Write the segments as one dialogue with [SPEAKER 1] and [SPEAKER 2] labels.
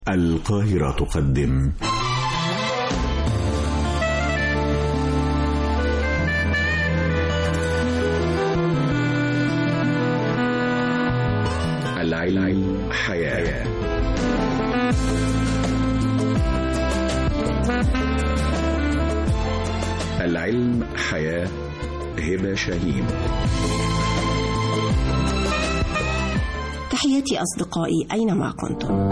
[SPEAKER 1] القاهرة تقدم العلم حياة العلم حياة هبة شاهين
[SPEAKER 2] تحياتي أصدقائي أينما كنتم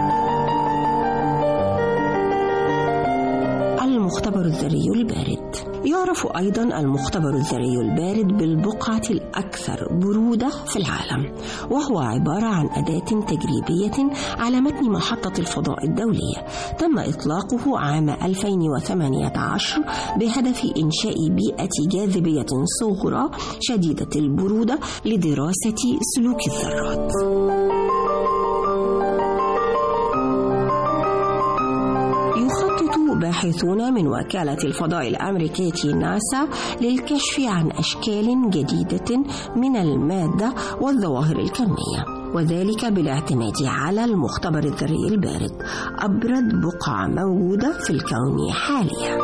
[SPEAKER 2] المختبر الذري البارد يعرف أيضا المختبر الذري البارد بالبقعة الأكثر برودة في العالم وهو عبارة عن أداة تجريبية على متن محطة الفضاء الدولية تم إطلاقه عام 2018 بهدف إنشاء بيئة جاذبية صغرى شديدة البرودة لدراسة سلوك الذرات يخطط باحثون من وكالة الفضاء الأمريكية ناسا للكشف عن أشكال جديدة من المادة والظواهر الكمية وذلك بالاعتماد على المختبر الذري البارد أبرد بقعة موجودة في الكون حاليا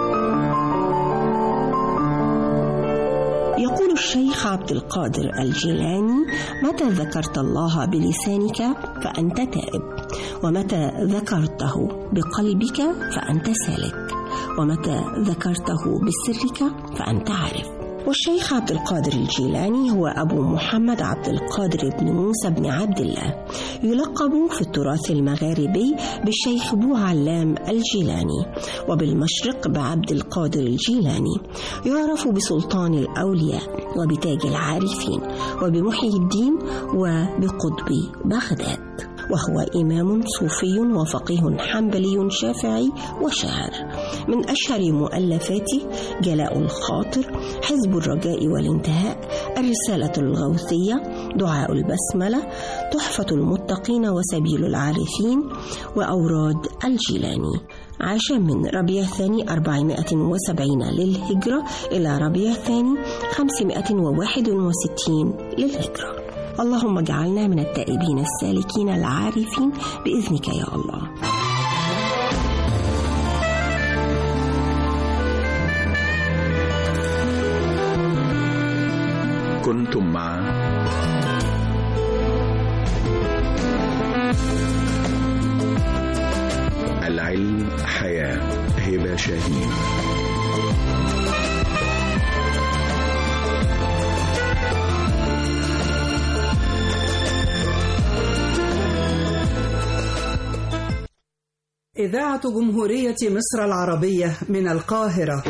[SPEAKER 2] يقول الشيخ عبد القادر الجيلاني متى ذكرت الله بلسانك فأنت تائب ومتى ذكرته بقلبك فأنت سالك ومتى ذكرته بسرك فأنت عارف والشيخ عبد القادر الجيلاني هو أبو محمد عبد القادر بن موسى بن عبد الله يلقب في التراث المغاربي بالشيخ بو علام الجيلاني وبالمشرق بعبد القادر الجيلاني يعرف بسلطان الأولياء وبتاج العارفين وبمحيي الدين وبقطب بغداد وهو إمام صوفي وفقيه حنبلي شافعي وشاعر من أشهر مؤلفاته جلاء الخاطر حزب الرجاء والانتهاء الرسالة الغوثية دعاء البسملة تحفة المتقين وسبيل العارفين وأوراد الجيلاني عاش من ربيع الثاني 470 للهجرة إلى ربيع الثاني 561 للهجرة اللهم اجعلنا من التائبين السالكين العارفين بإذنك يا الله
[SPEAKER 1] كنتم مع العلم حياة هبة شاهين
[SPEAKER 3] إذاعة جمهورية مصر العربية من القاهرة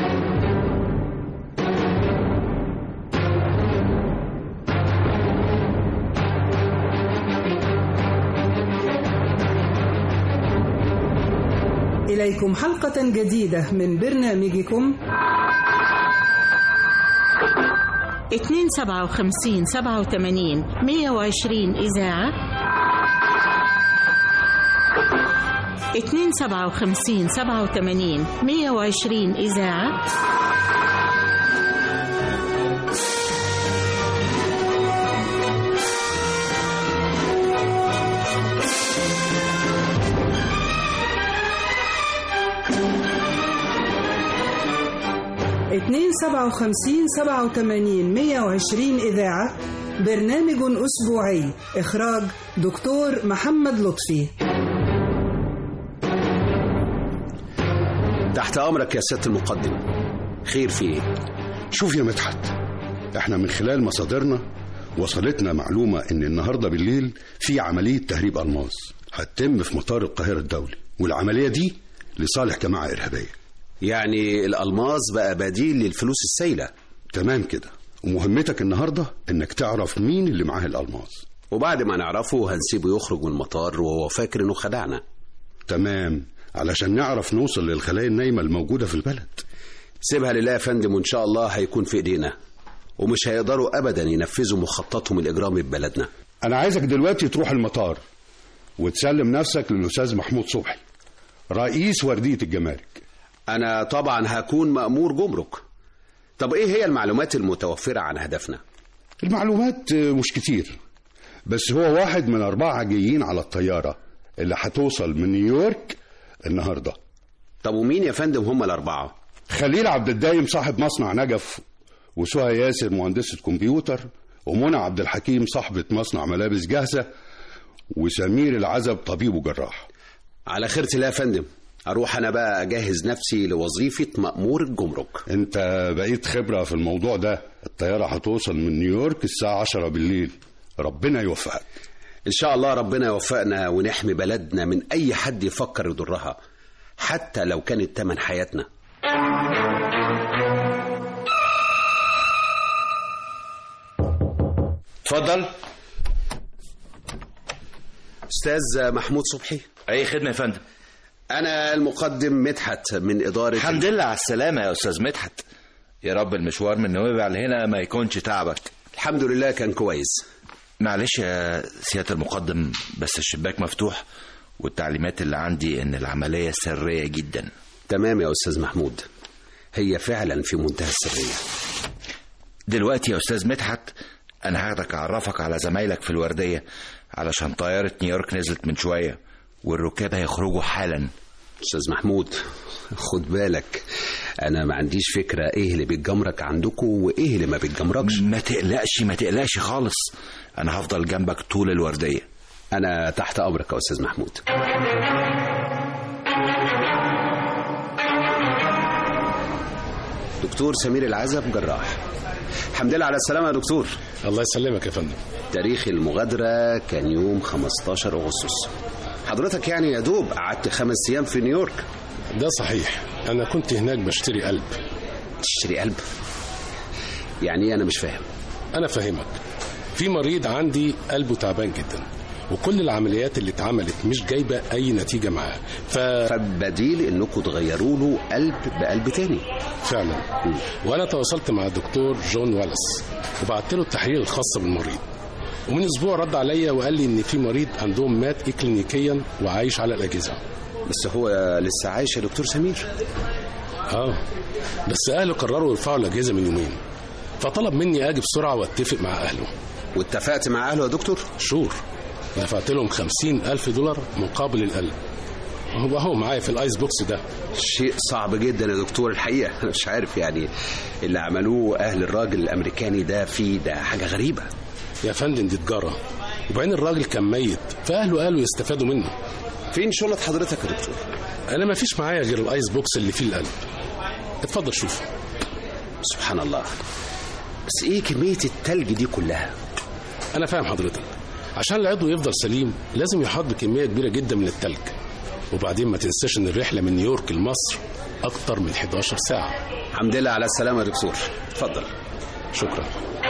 [SPEAKER 3] إليكم حلقة جديدة من برنامجكم
[SPEAKER 4] اتنين سبعة وخمسين سبعة وثمانين مية وعشرين إذاعة اتنين سبعة وخمسين سبعة وثمانين مية وعشرين إذاعة
[SPEAKER 3] اتنين سبعة وخمسين سبعة وثمانين مية وعشرين إذاعة برنامج أسبوعي إخراج دكتور محمد لطفي
[SPEAKER 5] تحت امرك يا سياده المقدم خير في ايه
[SPEAKER 6] شوف يا مدحت احنا من خلال مصادرنا وصلتنا معلومة ان النهاردة بالليل في عملية تهريب ألماس هتتم في مطار القاهرة الدولي والعملية دي لصالح جماعة إرهابية
[SPEAKER 5] يعني الالماس بقى بديل للفلوس السايله
[SPEAKER 6] تمام كده ومهمتك النهاردة انك تعرف مين اللي معاه الألماس
[SPEAKER 5] وبعد ما نعرفه هنسيبه يخرج من المطار وهو فاكر انه خدعنا
[SPEAKER 6] تمام علشان نعرف نوصل للخلايا النايمة الموجودة في البلد
[SPEAKER 5] سيبها لله يا فندم وان شاء الله هيكون في ايدينا ومش هيقدروا ابدا ينفذوا مخططهم الاجرامي في بلدنا
[SPEAKER 6] أنا عايزك دلوقتي تروح المطار وتسلم نفسك للأستاذ محمود صبحي رئيس وردية الجمارك
[SPEAKER 5] انا طبعا هكون مأمور جمرك طب ايه هي المعلومات المتوفرة عن هدفنا
[SPEAKER 6] المعلومات مش كتير بس هو واحد من أربعة جايين على الطيارة اللي هتوصل من نيويورك النهارده
[SPEAKER 5] طب ومين يا فندم هم الأربعة؟
[SPEAKER 6] خليل عبد الدايم صاحب مصنع نجف وسهى ياسر مهندسة كمبيوتر ومنى عبد الحكيم صاحبة مصنع ملابس جاهزة وسمير العزب طبيب وجراح
[SPEAKER 5] على خيرة الله يا فندم أروح أنا بقى أجهز نفسي لوظيفة مأمور الجمرك
[SPEAKER 6] انت بقيت خبرة في الموضوع ده الطيارة هتوصل من نيويورك الساعة 10 بالليل ربنا يوفقك
[SPEAKER 5] إن شاء الله ربنا يوفقنا ونحمي بلدنا من أي حد يفكر يضرها حتى لو كانت تمن حياتنا
[SPEAKER 7] اتفضل
[SPEAKER 5] أستاذ محمود صبحي
[SPEAKER 7] اي خدمه يا فندم
[SPEAKER 5] أنا المقدم مدحت من إدارة
[SPEAKER 7] الحمد لله على السلامه يا استاذ مدحت يا رب المشوار من نويبع لهنا ما يكونش تعبك
[SPEAKER 5] الحمد لله كان كويس
[SPEAKER 7] معلش يا سياده المقدم بس الشباك مفتوح والتعليمات اللي عندي ان العمليه سريه جدا
[SPEAKER 5] تمام يا أستاذ محمود هي فعلا في منتهى السرية
[SPEAKER 7] دلوقتي يا استاذ مدحت انا هاخدك اعرفك على زمايلك في الورديه علشان طياره نيويورك نزلت من شويه والركاب هيخرجوا حالا
[SPEAKER 5] أستاذ محمود خد بالك أنا ما عنديش فكرة إيه اللي بيتجمرك عندكم وإيه اللي ما بيتجمركش
[SPEAKER 7] ما تقلقش ما تقلقش خالص انا هفضل جنبك طول الورديه
[SPEAKER 5] أنا تحت أمرك يا أستاذ محمود دكتور سمير العزب جراح الحمد لله على السلامة يا دكتور
[SPEAKER 8] الله يسلمك يا فندم
[SPEAKER 5] تاريخ المغادرة كان يوم 15 أغسطس حضرتك يعني يا دوب قعدت خمس أيام في نيويورك
[SPEAKER 8] ده صحيح انا كنت هناك بشتري قلب
[SPEAKER 5] تشتري قلب يعني إيه أنا مش فاهم
[SPEAKER 8] انا فاهمك في مريض عندي قلبه تعبان جدا وكل العمليات اللي اتعملت مش جايبه اي نتيجه معاه ففعلا
[SPEAKER 5] فبديل إنكم تغيروا له قلب بقلب تاني
[SPEAKER 8] وانا تواصلت مع الدكتور جون والاس وبعت له التحاليل الخاصه بالمريض ومن اسبوع رد عليا وقال لي ان في مريض عندهم مات اكلينيكيا وعايش على الاجهزه
[SPEAKER 5] بس هو لسه عايش يا دكتور سمير
[SPEAKER 8] اه بس اهله قرروا يرفعوا الاجهزه من يومين فطلب مني اجي بسرعه واتفق مع اهله
[SPEAKER 5] واتفقت مع أهله يا دكتور
[SPEAKER 8] شور دفعت لهم خمسين ألف دولار مقابل القلب هو هو معايا في الايس بوكس ده
[SPEAKER 5] شيء صعب جدا يا دكتور الحقيقة أنا مش عارف يعني اللي عملوه أهل الراجل الأمريكاني ده فيه ده حاجة غريبة
[SPEAKER 8] يا فندم دي تجاره وبعدين الراجل كان ميت فاهله قالوا يستفادوا منه
[SPEAKER 5] فين شغلة حضرتك يا دكتور
[SPEAKER 8] انا ما فيش معايا غير الايس بوكس اللي فيه القلب اتفضل شوف
[SPEAKER 5] سبحان الله بس إيه كمية التلج دي كلها
[SPEAKER 8] انا فاهم حضرتك عشان العضو يفضل سليم لازم يحط بكميه كبيره جدا من التلج وبعدين ما تنساش ان الرحله من نيويورك لمصر اكتر من 11 ساعه
[SPEAKER 5] الحمد لله على السلامة يا دكتور اتفضل
[SPEAKER 8] شكرا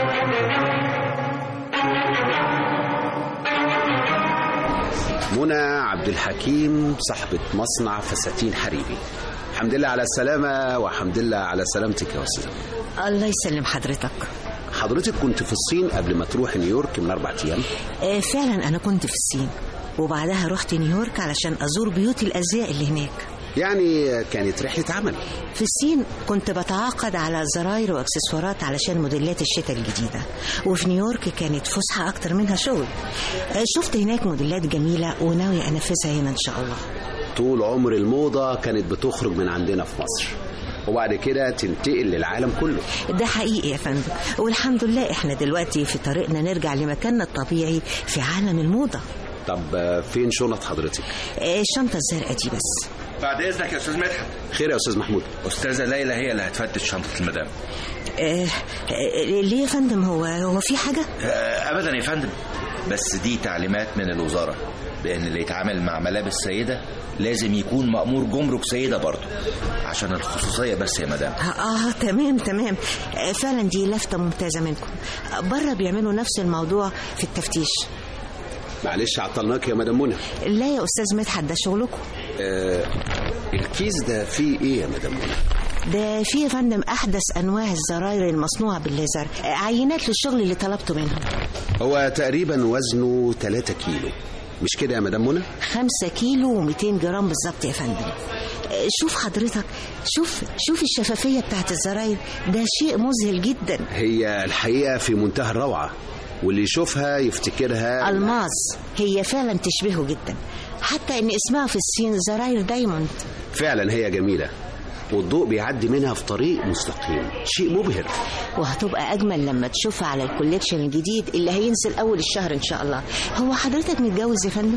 [SPEAKER 5] منى عبد الحكيم صاحبة مصنع فساتين حريري الحمد لله على السلامة والحمد لله على سلامتك يا أستاذ
[SPEAKER 9] الله يسلم حضرتك
[SPEAKER 5] حضرتك كنت في الصين قبل ما تروح نيويورك من أربع أيام
[SPEAKER 9] آه، فعلا أنا كنت في الصين وبعدها رحت نيويورك علشان أزور بيوت الأزياء اللي هناك
[SPEAKER 5] يعني كانت رحلة عمل
[SPEAKER 9] في الصين كنت بتعاقد على زراير واكسسوارات علشان موديلات الشتاء الجديدة وفي نيويورك كانت فسحة أكتر منها شغل آه، شفت هناك موديلات جميلة وناوي أنفذها هنا إن شاء الله
[SPEAKER 5] طول عمر الموضة كانت بتخرج من عندنا في مصر وبعد كده تنتقل للعالم كله
[SPEAKER 9] ده حقيقي يا فندم والحمد لله احنا دلوقتي في طريقنا نرجع لمكاننا الطبيعي في عالم الموضة
[SPEAKER 5] طب آه، فين شنط حضرتك
[SPEAKER 9] آه، الشنطة الزرقاء دي بس
[SPEAKER 7] بعد اذنك يا استاذ مدحت
[SPEAKER 5] خير يا أستاذ محمود
[SPEAKER 7] استاذه ليلى هي اللي هتفتش شنطه المدام
[SPEAKER 9] آه، آه، ليه يا فندم هو هو في حاجة؟
[SPEAKER 7] آه، ابدا يا فندم بس دي تعليمات من الوزاره بان اللي يتعامل مع ملابس سيده لازم يكون مأمور جمرك سيده برضه عشان الخصوصيه بس يا مدام
[SPEAKER 9] آه, اه تمام تمام آه فعلا دي لفتة ممتازة منكم آه، بره بيعملوا نفس الموضوع في التفتيش
[SPEAKER 5] معلش عطلناك يا مدام منى
[SPEAKER 9] لا يا أستاذ مدحت ده شغلكم
[SPEAKER 5] آه الكيس ده فيه ايه يا مدام منى
[SPEAKER 9] ده فيه يا فندم أحدث أنواع الزراير المصنوعة بالليزر آه، عينات للشغل اللي طلبته منهم
[SPEAKER 5] هو تقريبا وزنه 3 كيلو مش كده يا مدام منى
[SPEAKER 9] خمسة كيلو و200 جرام بالظبط يا فندم آه، شوف حضرتك شوف شوف الشفافية بتاعت الزراير ده شيء مذهل جدا
[SPEAKER 5] هي الحقيقة في منتهى الروعة واللي يشوفها يفتكرها
[SPEAKER 9] الماس هي فعلا تشبهه جدا حتى ان اسمها في الصين زراير دايموند
[SPEAKER 5] فعلا هي جميلة والضوء بيعدي منها في طريق مستقيم شيء مبهر
[SPEAKER 9] وهتبقى اجمل لما تشوفها على الكوليكشن الجديد اللي هينزل اول الشهر ان شاء الله هو حضرتك متجوز يا فندم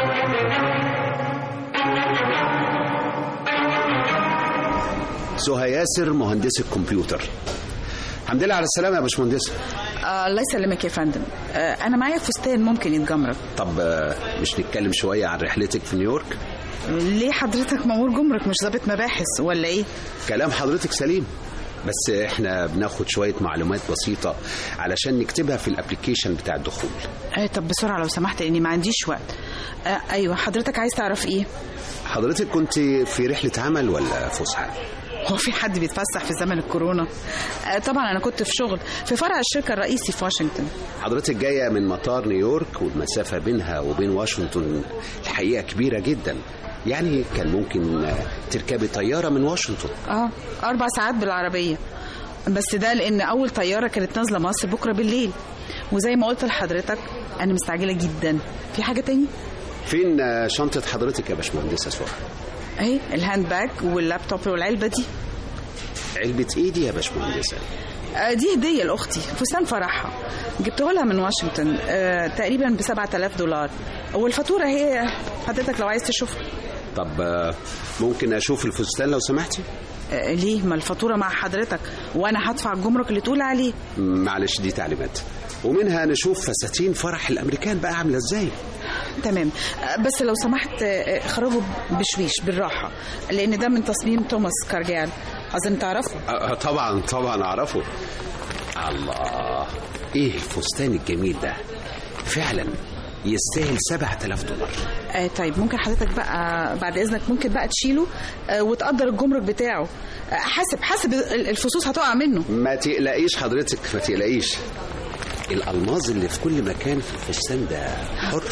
[SPEAKER 5] سهى ياسر مهندسة كمبيوتر الحمد لله على السلامة يا باشمهندسة
[SPEAKER 10] آه الله يسلمك يا فندم آه انا معايا فستان ممكن يتجمرك
[SPEAKER 5] طب آه، مش نتكلم شوية عن رحلتك في نيويورك
[SPEAKER 10] ليه حضرتك مأمور جمرك مش ضابط مباحث ولا ايه
[SPEAKER 5] كلام حضرتك سليم بس احنا بناخد شوية معلومات بسيطة علشان نكتبها في الابليكيشن بتاع الدخول
[SPEAKER 10] آه طب بسرعه لو سمحت لاني ما عنديش وقت آه ايوه حضرتك عايز تعرف ايه
[SPEAKER 5] حضرتك كنت في رحلة عمل ولا فسحة؟
[SPEAKER 10] هو في حد بيتفسح في زمن الكورونا آه طبعا انا كنت في شغل في فرع الشركه الرئيسي في واشنطن
[SPEAKER 5] حضرتك جاية من مطار نيويورك والمسافة بينها وبين واشنطن الحقيقة كبيرة جدا يعني كان ممكن آه، تركبي طيارة من واشنطن
[SPEAKER 10] اه اربع ساعات بالعربيه بس ده لان اول طياره كانت نازله مصر بكره بالليل وزي ما قلت لحضرتك انا مستعجله جدا في حاجه تاني
[SPEAKER 5] فين آه، شنطة حضرتك يا باشمهندسة سهى؟
[SPEAKER 10] اهي الهاند باج واللابتوب والعلبه دي
[SPEAKER 5] علبة ايه دي يا باشمهندسة؟
[SPEAKER 10] آه، دي هدية لأختي فستان فرحها جبته لها من واشنطن آه، تقريبا ب 7000 دولار والفاتورة هي حضرتك لو عايز تشوفها
[SPEAKER 5] طب آه، ممكن اشوف الفستان لو سمحتي؟
[SPEAKER 10] آه، ليه ما الفاتورة مع حضرتك وأنا هدفع الجمرك اللي تقول عليه
[SPEAKER 5] معلش دي تعليمات ومنها نشوف فساتين فرح الامريكان بقى عامله ازاي
[SPEAKER 10] تمام آه، بس لو سمحت آه، خرجوا بشويش بالراحة لأن ده من تصميم توماس كارجال أظن تعرفه
[SPEAKER 5] آه، طبعا طبعا اعرفه الله ايه الفستان الجميل ده فعلا يستاهل 7000 دولار
[SPEAKER 10] آه طيب ممكن حضرتك بقى بعد اذنك ممكن بقى تشيله آه وتقدر الجمرك بتاعه آه حاسب حاسب ال- الفصوص هتقع منه
[SPEAKER 5] ما تقلقيش حضرتك ما تقلقيش الالماظ اللي في كل مكان في الفستان ده حر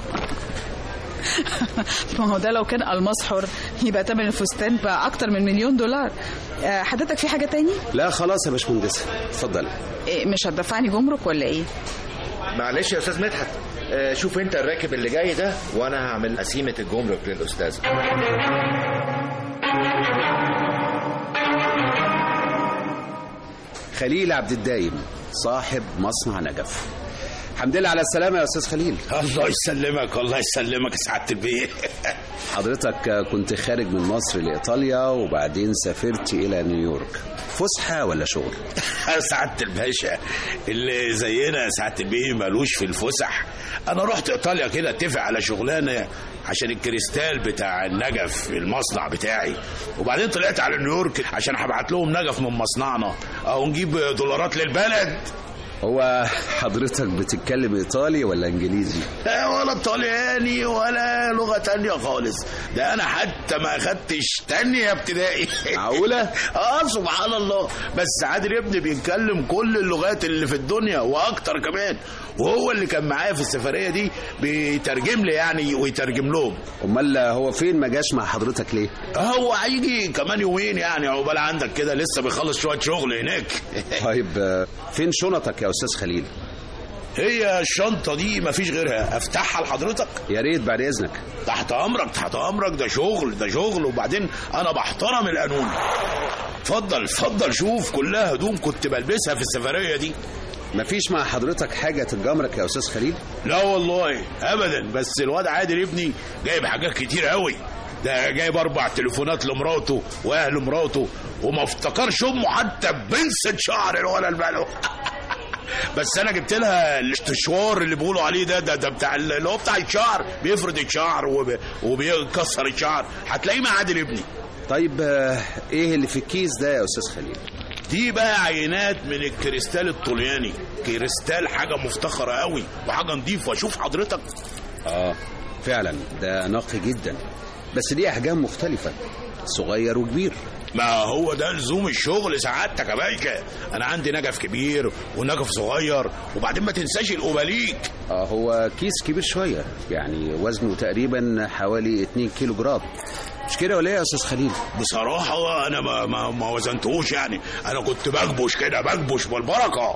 [SPEAKER 10] ما هو ده لو كان الماس حر يبقى تمن الفستان بقى اكتر من مليون دولار آه حضرتك في حاجه تاني
[SPEAKER 5] لا خلاص يا باشمهندسه اتفضل
[SPEAKER 10] إيه مش هتدفعني جمرك ولا ايه
[SPEAKER 7] معلش يا استاذ مدحت آه، شوف انت الراكب اللي جاي ده وانا هعمل قسيمه الجمرك للاستاذه
[SPEAKER 5] خليل عبد الدايم صاحب مصنع نجف الحمد لله على السلامه يا استاذ خليل
[SPEAKER 11] الله يسلمك الله يسلمك يا سعاده البيه
[SPEAKER 5] حضرتك كنت خارج من مصر لايطاليا وبعدين سافرت الى نيويورك فسحه ولا شغل
[SPEAKER 11] سعاده الباشا اللي زينا يا سعاده البيه مالوش في الفسح انا رحت ايطاليا كده اتفق على شغلانه عشان الكريستال بتاع النجف في المصنع بتاعي وبعدين طلعت على نيويورك عشان هبعت لهم نجف من مصنعنا اهو نجيب دولارات للبلد
[SPEAKER 5] هو حضرتك بتتكلم ايطالي ولا انجليزي
[SPEAKER 11] لا ولا طلياني ولا لغة تانية خالص ده أنا حتى ما أخدتش تانية ابتدائي
[SPEAKER 5] معقولة؟
[SPEAKER 11] آه سبحان الله بس عادل ابني بيتكلم كل اللغات اللي في الدنيا وأكتر كمان وهو اللي كان معايا في السفرية دي بيترجم لي يعني ويترجم لهم
[SPEAKER 5] امال هو فين ما جاش مع حضرتك ليه
[SPEAKER 11] هو هيجي كمان يومين يعني عقبال عندك كده لسه بيخلص شوية شغل هناك
[SPEAKER 5] طيب آه، فين شنطك يا استاذ خليل
[SPEAKER 11] هي الشنطة دي مفيش غيرها أفتحها لحضرتك
[SPEAKER 5] يا ريت بعد اذنك
[SPEAKER 11] تحت امرك تحت امرك ده شغل ده شغل وبعدين انا بحترم القانون اتفضل اتفضل شوف كلها هدوم كنت بلبسها في السفريه دي
[SPEAKER 5] مفيش مع حضرتك حاجه تتجمرك يا استاذ خليل
[SPEAKER 11] لا والله ابدا بس الواد عادل ابني جايب حاجات كتير قوي ده جايب اربع تليفونات لمراته واهل مراته وما افتكرش امه حتى بنسة شعر ولا البلو بس انا جبت لها الاستشوار اللي بيقولوا عليه ده ده, ده بتاع اللي هو بتاع الشعر بيفرد الشعر وب- وبيكسر الشعر هتلاقيه مع عادل ابني
[SPEAKER 5] طيب آه، ايه اللي في الكيس ده يا استاذ خليل
[SPEAKER 11] دي بقى عينات من الكريستال الطلياني كريستال حاجة مفتخرة قوي وحاجة نظيفة شوف حضرتك
[SPEAKER 5] اه فعلا ده نقي جدا بس دي احجام مختلفه صغير وكبير
[SPEAKER 11] ما هو ده لزوم الشغل سعادتك يا باشا انا عندي نجف كبير ونجف صغير وبعدين ما تنساش الاوباليك
[SPEAKER 5] اه هو كيس كبير شويه يعني وزنه تقريبا حوالي 2 كيلو جرام مش كده ولا ايه يا استاذ خليل
[SPEAKER 11] بصراحة أنا ما, ما, ما وزنتهوش يعني أنا كنت بكبش كده بكبش بالبركة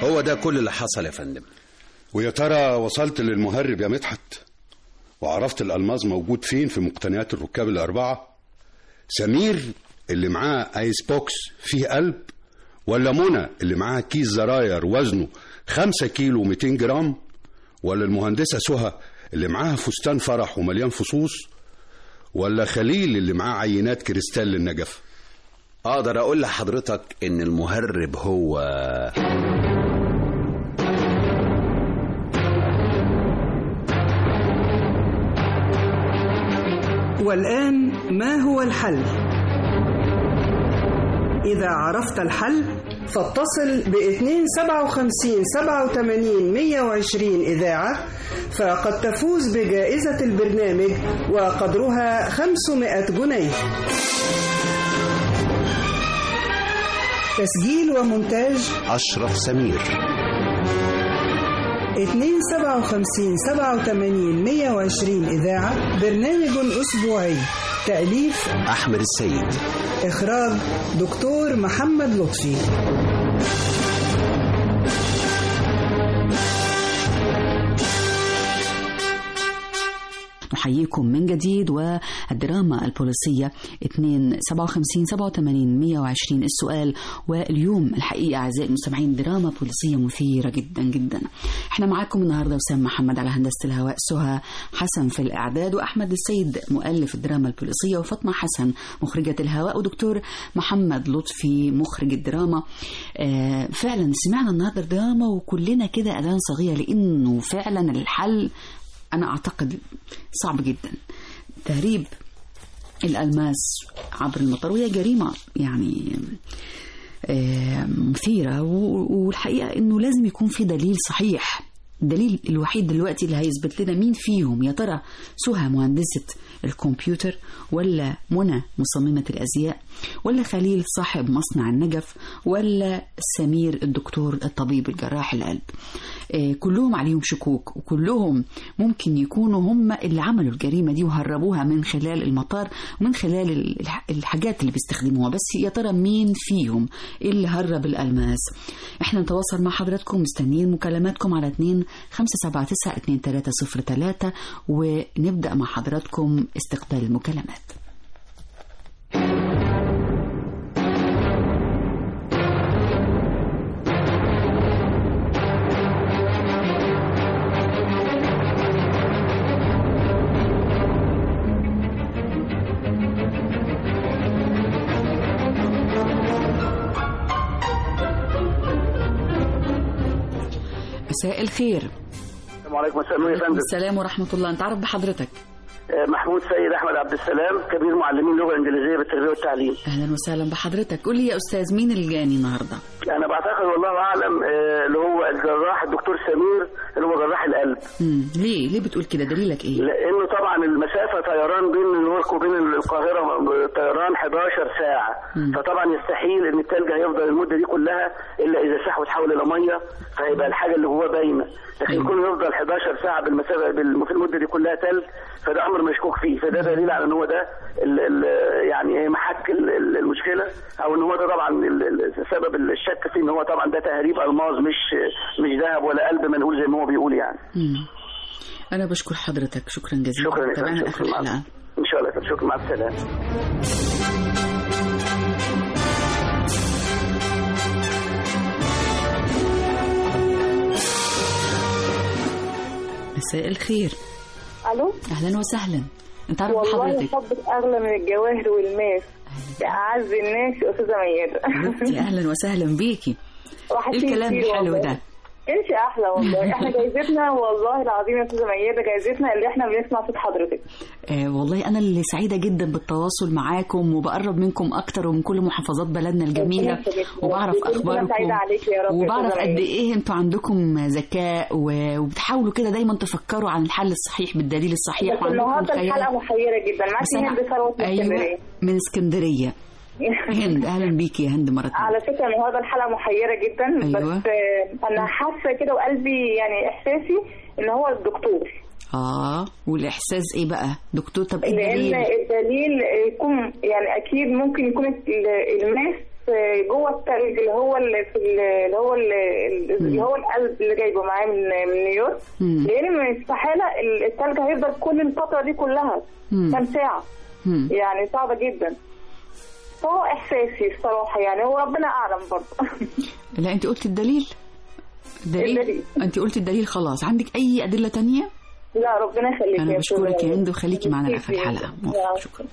[SPEAKER 5] هو ده كل اللي حصل يا فندم
[SPEAKER 6] ويا ترى وصلت للمهرب يا مدحت وعرفت الألماس موجود فين في مقتنيات الركاب الأربعة سمير اللي معاه ايس بوكس فيه قلب ولا منى اللي معاها كيس زراير وزنه خمسة كيلو 200 جرام ولا المهندسة سهى اللي معاها فستان فرح ومليان فصوص ولا خليل اللي معاه عينات كريستال للنجف
[SPEAKER 5] اقدر اقول لحضرتك ان المهرب هو
[SPEAKER 3] والآن ما هو الحل؟ إذا عرفت الحل فاتصل ب 257 87 120 إذاعة فقد تفوز بجائزة البرنامج وقدرها 500 جنيه تسجيل ومونتاج
[SPEAKER 5] اشرف سمير
[SPEAKER 3] 257 87 120 إذاعة برنامج أسبوعي تأليف
[SPEAKER 5] احمد السيد
[SPEAKER 3] إخراج دكتور محمد لطفي
[SPEAKER 12] نحييكم من جديد والدراما البوليسية 2 57 87 120 السؤال واليوم الحقيقة أعزائي المستمعين دراما بوليسية مثيرة جدا جدا احنا معاكم النهاردة وسام محمد على هندسة الهواء سهى حسن في الإعداد وأحمد السيد مؤلف الدراما البوليسية وفاطمة حسن مخرجة الهواء ودكتور محمد لطفي مخرج الدراما آه فعلا سمعنا النهاردة دراما وكلنا كده أذان صغيرة لأنه فعلا الحل أنا أعتقد صعب جدا تهريب الألماس عبر المطار وهي جريمة يعني آه، مثيرة و- والحقيقة أنه لازم يكون في دليل صحيح الدليل الوحيد دلوقتي اللي هيثبت لنا مين فيهم يا ترى سهى مهندسة الكمبيوتر ولا منى مصممة الأزياء ولا خليل صاحب مصنع النجف ولا سمير الدكتور الطبيب الجراح القلب آه، كلهم عليهم شكوك وكلهم ممكن يكونوا هم اللي عملوا الجريمة دي وهربوها من خلال المطار ومن خلال الح- الحاجات اللي بيستخدموها بس يا ترى مين فيهم اللي هرب الألماس احنا نتواصل مع حضراتكم مستنيين مكالماتكم على 2 579 2303 ونبدأ مع حضراتكم استقبال المكالمات مساء الخير
[SPEAKER 13] السلام عليكم مساء النور يا فندم
[SPEAKER 12] السلام ورحمة الله انت عارف بحضرتك
[SPEAKER 13] آه، محمود سيد احمد عبد السلام كبير معلمين اللغه الانجليزيه بالتربيه والتعليم
[SPEAKER 12] اهلا وسهلا بحضرتك قول لي يا استاذ مين اللي جاني النهارده
[SPEAKER 13] انا بعتقد والله اعلم آه، اللي هو الجراح الدكتور سمير اللي هو جراح القلب
[SPEAKER 12] مم. ليه ليه بتقول كده دليلك ايه
[SPEAKER 13] لانه طبعا المسافه طيران بين نيويورك وبين القاهره طيران 11 ساعه
[SPEAKER 12] مم.
[SPEAKER 13] فطبعا يستحيل ان الثلج هيفضل المده دي كلها الا اذا ساح وتحول الى ميه فهيبقى الحاجه اللي جواه باينه لكن يكون يفضل 11 ساعه بالمسافه بال- في المده دي كلها ثلج فده امر مشكوك فيه فده دليل على ان هو ده ال ال يعني محك ال- ال- المشكله او ان هو ده طبعا ال- ال- سبب الشك فيه ان هو طبعا ده تهريب الماظ مش مش ذهب ولا قلب منقول زي ما هو بيقول يعني
[SPEAKER 12] مم. انا بشكر حضرتك شكرا جزيلا
[SPEAKER 13] شكرا يا
[SPEAKER 12] تابعنا
[SPEAKER 13] فندم،
[SPEAKER 12] اخر
[SPEAKER 13] شكرا
[SPEAKER 12] الحلقه
[SPEAKER 13] ان شاء الله يا فندم. شكرا مع السلامه
[SPEAKER 12] مساء الخير
[SPEAKER 14] الو
[SPEAKER 12] اهلا وسهلا انت عارف
[SPEAKER 14] والله
[SPEAKER 12] بحضرتك
[SPEAKER 14] حبك اغلى من الجواهر والماس يا اعز الناس يا استاذه ميادة
[SPEAKER 12] حبيبتي اهلا وسهلا بيكي ايه
[SPEAKER 14] وحشتيني
[SPEAKER 12] الكلام
[SPEAKER 14] كتير
[SPEAKER 12] الحلو
[SPEAKER 14] والله.
[SPEAKER 12] ده
[SPEAKER 14] انت احلى والله احنا جايزتنا والله العظيم يا استاذه ميادة جايزتنا اللي احنا بنسمع صوت حضرتك
[SPEAKER 12] آه والله انا اللي سعيده جدا بالتواصل معاكم وبقرب منكم اكتر ومن كل محافظات بلدنا الجميله
[SPEAKER 14] ربنا يخليك.
[SPEAKER 12] وبعرف
[SPEAKER 14] ربنا
[SPEAKER 12] اخباركم
[SPEAKER 14] سعيدة عليك يا رب يا
[SPEAKER 12] وبعرف
[SPEAKER 14] أستاذة
[SPEAKER 12] قد
[SPEAKER 14] ميادة.
[SPEAKER 12] ايه انتوا عندكم ذكاء و- وبتحاولوا كده دايما تفكروا عن الحل الصحيح بالدليل الصحيح
[SPEAKER 14] بس النهارده
[SPEAKER 12] خيال.
[SPEAKER 14] الحلقه محيره جدا
[SPEAKER 12] بس
[SPEAKER 14] معاكي
[SPEAKER 12] أنا-
[SPEAKER 14] هند ثروت من
[SPEAKER 12] ايوه
[SPEAKER 14] اسكندريه
[SPEAKER 12] من اسكندريه هند اهلا بيكي يا هند مره تانية.
[SPEAKER 14] على فكره النهارده الحلقه محيره جدا
[SPEAKER 12] أيوة.
[SPEAKER 14] بس آه، انا حاسه كده وقلبي يعني احساسي ان هو الدكتور
[SPEAKER 12] اه والاحساس ايه بقى دكتور طب ايه
[SPEAKER 14] لان
[SPEAKER 12] الدليل
[SPEAKER 14] الدليل يكون يعني اكيد ممكن يكون ال- الماس جوه التلج اللي هو اللي في ال- اللي هو اللي, اللي هو القلب اللي جايبه معاه من من نيويورك
[SPEAKER 12] مم.
[SPEAKER 14] لان من استحاله ال- التلج هيفضل كل الفتره دي كلها
[SPEAKER 12] مم.
[SPEAKER 14] كام ساعه
[SPEAKER 12] مم.
[SPEAKER 14] يعني صعبه جدا فهو احساسي الصراحه يعني هو ربنا اعلم برضه
[SPEAKER 12] لا انت قلت الدليل الدليل
[SPEAKER 14] الدليل.
[SPEAKER 12] انت قلت الدليل خلاص عندك اي ادله تانية
[SPEAKER 14] لا ربنا يخليك
[SPEAKER 12] انا
[SPEAKER 14] يا
[SPEAKER 12] بشكرك
[SPEAKER 14] أستاذة
[SPEAKER 12] يا هند وخليكي معنا لاخر
[SPEAKER 14] ميرسي.
[SPEAKER 12] الحلقه
[SPEAKER 14] لا،
[SPEAKER 12] شكرا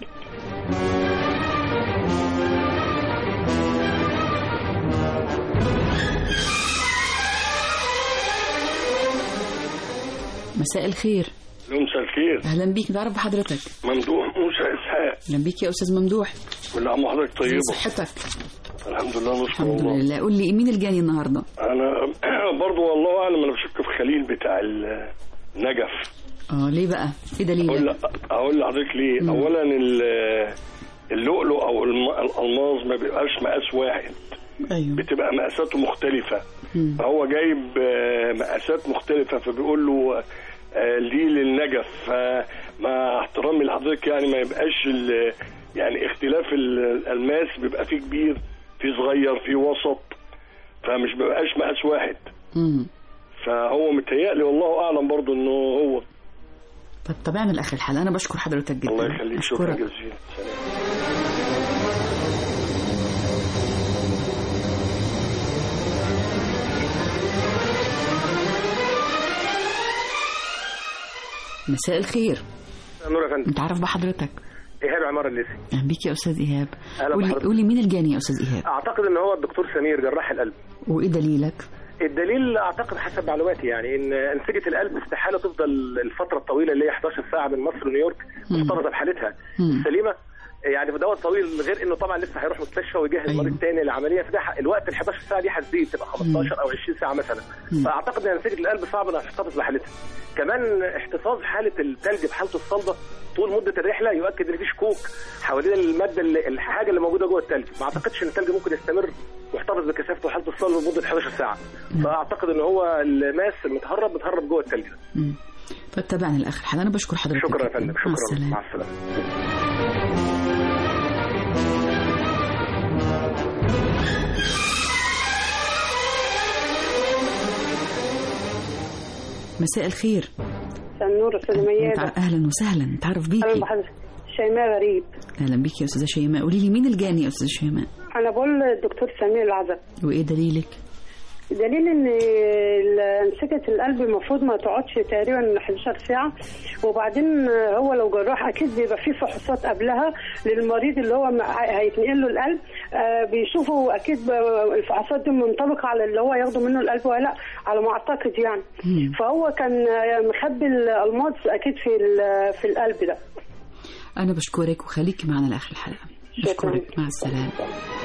[SPEAKER 12] مساء الخير
[SPEAKER 15] مساء الخير
[SPEAKER 12] اهلا بيك نعرف بحضرتك
[SPEAKER 15] ممدوح موسى اسحاق
[SPEAKER 12] اهلا بيك يا استاذ ممدوح
[SPEAKER 15] كل عام وحضرتك
[SPEAKER 12] ازي
[SPEAKER 15] طيبه
[SPEAKER 12] صحتك
[SPEAKER 15] الحمد لله نشكر
[SPEAKER 12] الحمد
[SPEAKER 15] الله
[SPEAKER 12] لله قول لي مين الجاني النهارده
[SPEAKER 15] انا برضو والله اعلم انا بشك في خليل بتاع النجف
[SPEAKER 12] اه ليه بقى ايه
[SPEAKER 15] اقول
[SPEAKER 12] دليلك
[SPEAKER 15] ل- اقول لحضرتك ليه اولا ال- اللؤلؤ او الم- الالماظ ما بيبقاش مقاس واحد
[SPEAKER 12] ايوه
[SPEAKER 15] بتبقى مقاساته مختلفه
[SPEAKER 12] مم.
[SPEAKER 15] فهو جايب آه، مقاسات مختلفه فبيقول له آه، دي للنجف فمع احترامي لحضرتك يعني ما يبقاش ال- يعني اختلاف ال- الالماس بيبقى فيه كبير فيه صغير فيه وسط فمش بيبقاش مقاس واحد
[SPEAKER 12] مم.
[SPEAKER 15] فهو متهيألي والله اعلم برضو انه هو
[SPEAKER 12] طب تابعنا لاخر الحلقه انا بشكر حضرتك جدا
[SPEAKER 15] الله يخليك شكرا
[SPEAKER 12] أشكرك.
[SPEAKER 15] جزيلا سلام
[SPEAKER 12] مساء الخير
[SPEAKER 16] نور يا فندم
[SPEAKER 12] انت عارف بحضرتك
[SPEAKER 16] ايهاب عمار الليثي
[SPEAKER 12] اهلا بيك يا استاذ ايهاب
[SPEAKER 16] أهلا
[SPEAKER 12] قولي
[SPEAKER 16] بحضرتك.
[SPEAKER 12] قولي مين الجاني يا استاذ ايهاب
[SPEAKER 16] اعتقد ان هو الدكتور سمير جراح القلب
[SPEAKER 12] وايه دليلك
[SPEAKER 16] الدليل اعتقد حسب معلوماتي يعني ان انسجه القلب استحاله تفضل الفتره الطويله اللي هي 11 ساعه من مصر ونيويورك محتفظه بحالتها
[SPEAKER 12] مم.
[SPEAKER 16] سليمه يعني دوت طويل غير انه طبعا لسه هيروح مستشفى ويجهز المريض تاني للعمليه فده ح- الوقت ال 11 ساعه دي هتزيد تبقى 15 او 20 ساعه مثلا
[SPEAKER 12] مم.
[SPEAKER 16] فاعتقد ان انسجه القلب صعب انها تحتفظ بحالتها كمان احتفاظ حاله الثلج بحالته الصلبه طول مده الرحله يؤكد ان في شكوك حوالين الماده اللي الحاجه اللي موجوده جوه الثلج ما اعتقدش ان الثلج ممكن يستمر محتفظ بكثافته وحالته الصلبه لمده 11 ساعه فاعتقد ان هو الماس المتهرب متهرب جوه الثلج ده
[SPEAKER 12] مم. طب تابعنا لاخر الحلقه انا بشكر حضرتك
[SPEAKER 16] شكرا يا
[SPEAKER 12] جداً.
[SPEAKER 16] فندم
[SPEAKER 12] مع
[SPEAKER 16] شكرا
[SPEAKER 12] السلامه
[SPEAKER 16] مع السلامه
[SPEAKER 12] مساء الخير
[SPEAKER 17] سنور استاذ
[SPEAKER 12] انت
[SPEAKER 17] ميادة
[SPEAKER 12] ع- اهلا وسهلا نتعرف
[SPEAKER 17] اهلا
[SPEAKER 12] بيكي
[SPEAKER 17] بحضرتك شيماء غريب
[SPEAKER 12] اهلا بيكي يا استاذه شيماء قولي لي مين الجاني يا استاذه شيماء
[SPEAKER 17] انا بقول الدكتور سمير العزب
[SPEAKER 12] وايه دليلك
[SPEAKER 17] دليل ان ال- انسجه القلب المفروض ما تقعدش تقريبا 11 ساعه وبعدين هو لو جراح اكيد بيبقى فيه فحوصات قبلها للمريض اللي هو مع- هيتنقل له القلب آه، بيشوفوا اكيد ب- الفحوصات دي منطبقه على اللي هو ياخده منه القلب ولا لا على ما اعتقد يعني فهو كان آه، مخبي الالماس اكيد في ال- في القلب ده
[SPEAKER 12] انا بشكرك وخليكي معنا لاخر الحلقه بشكرك مع السلامه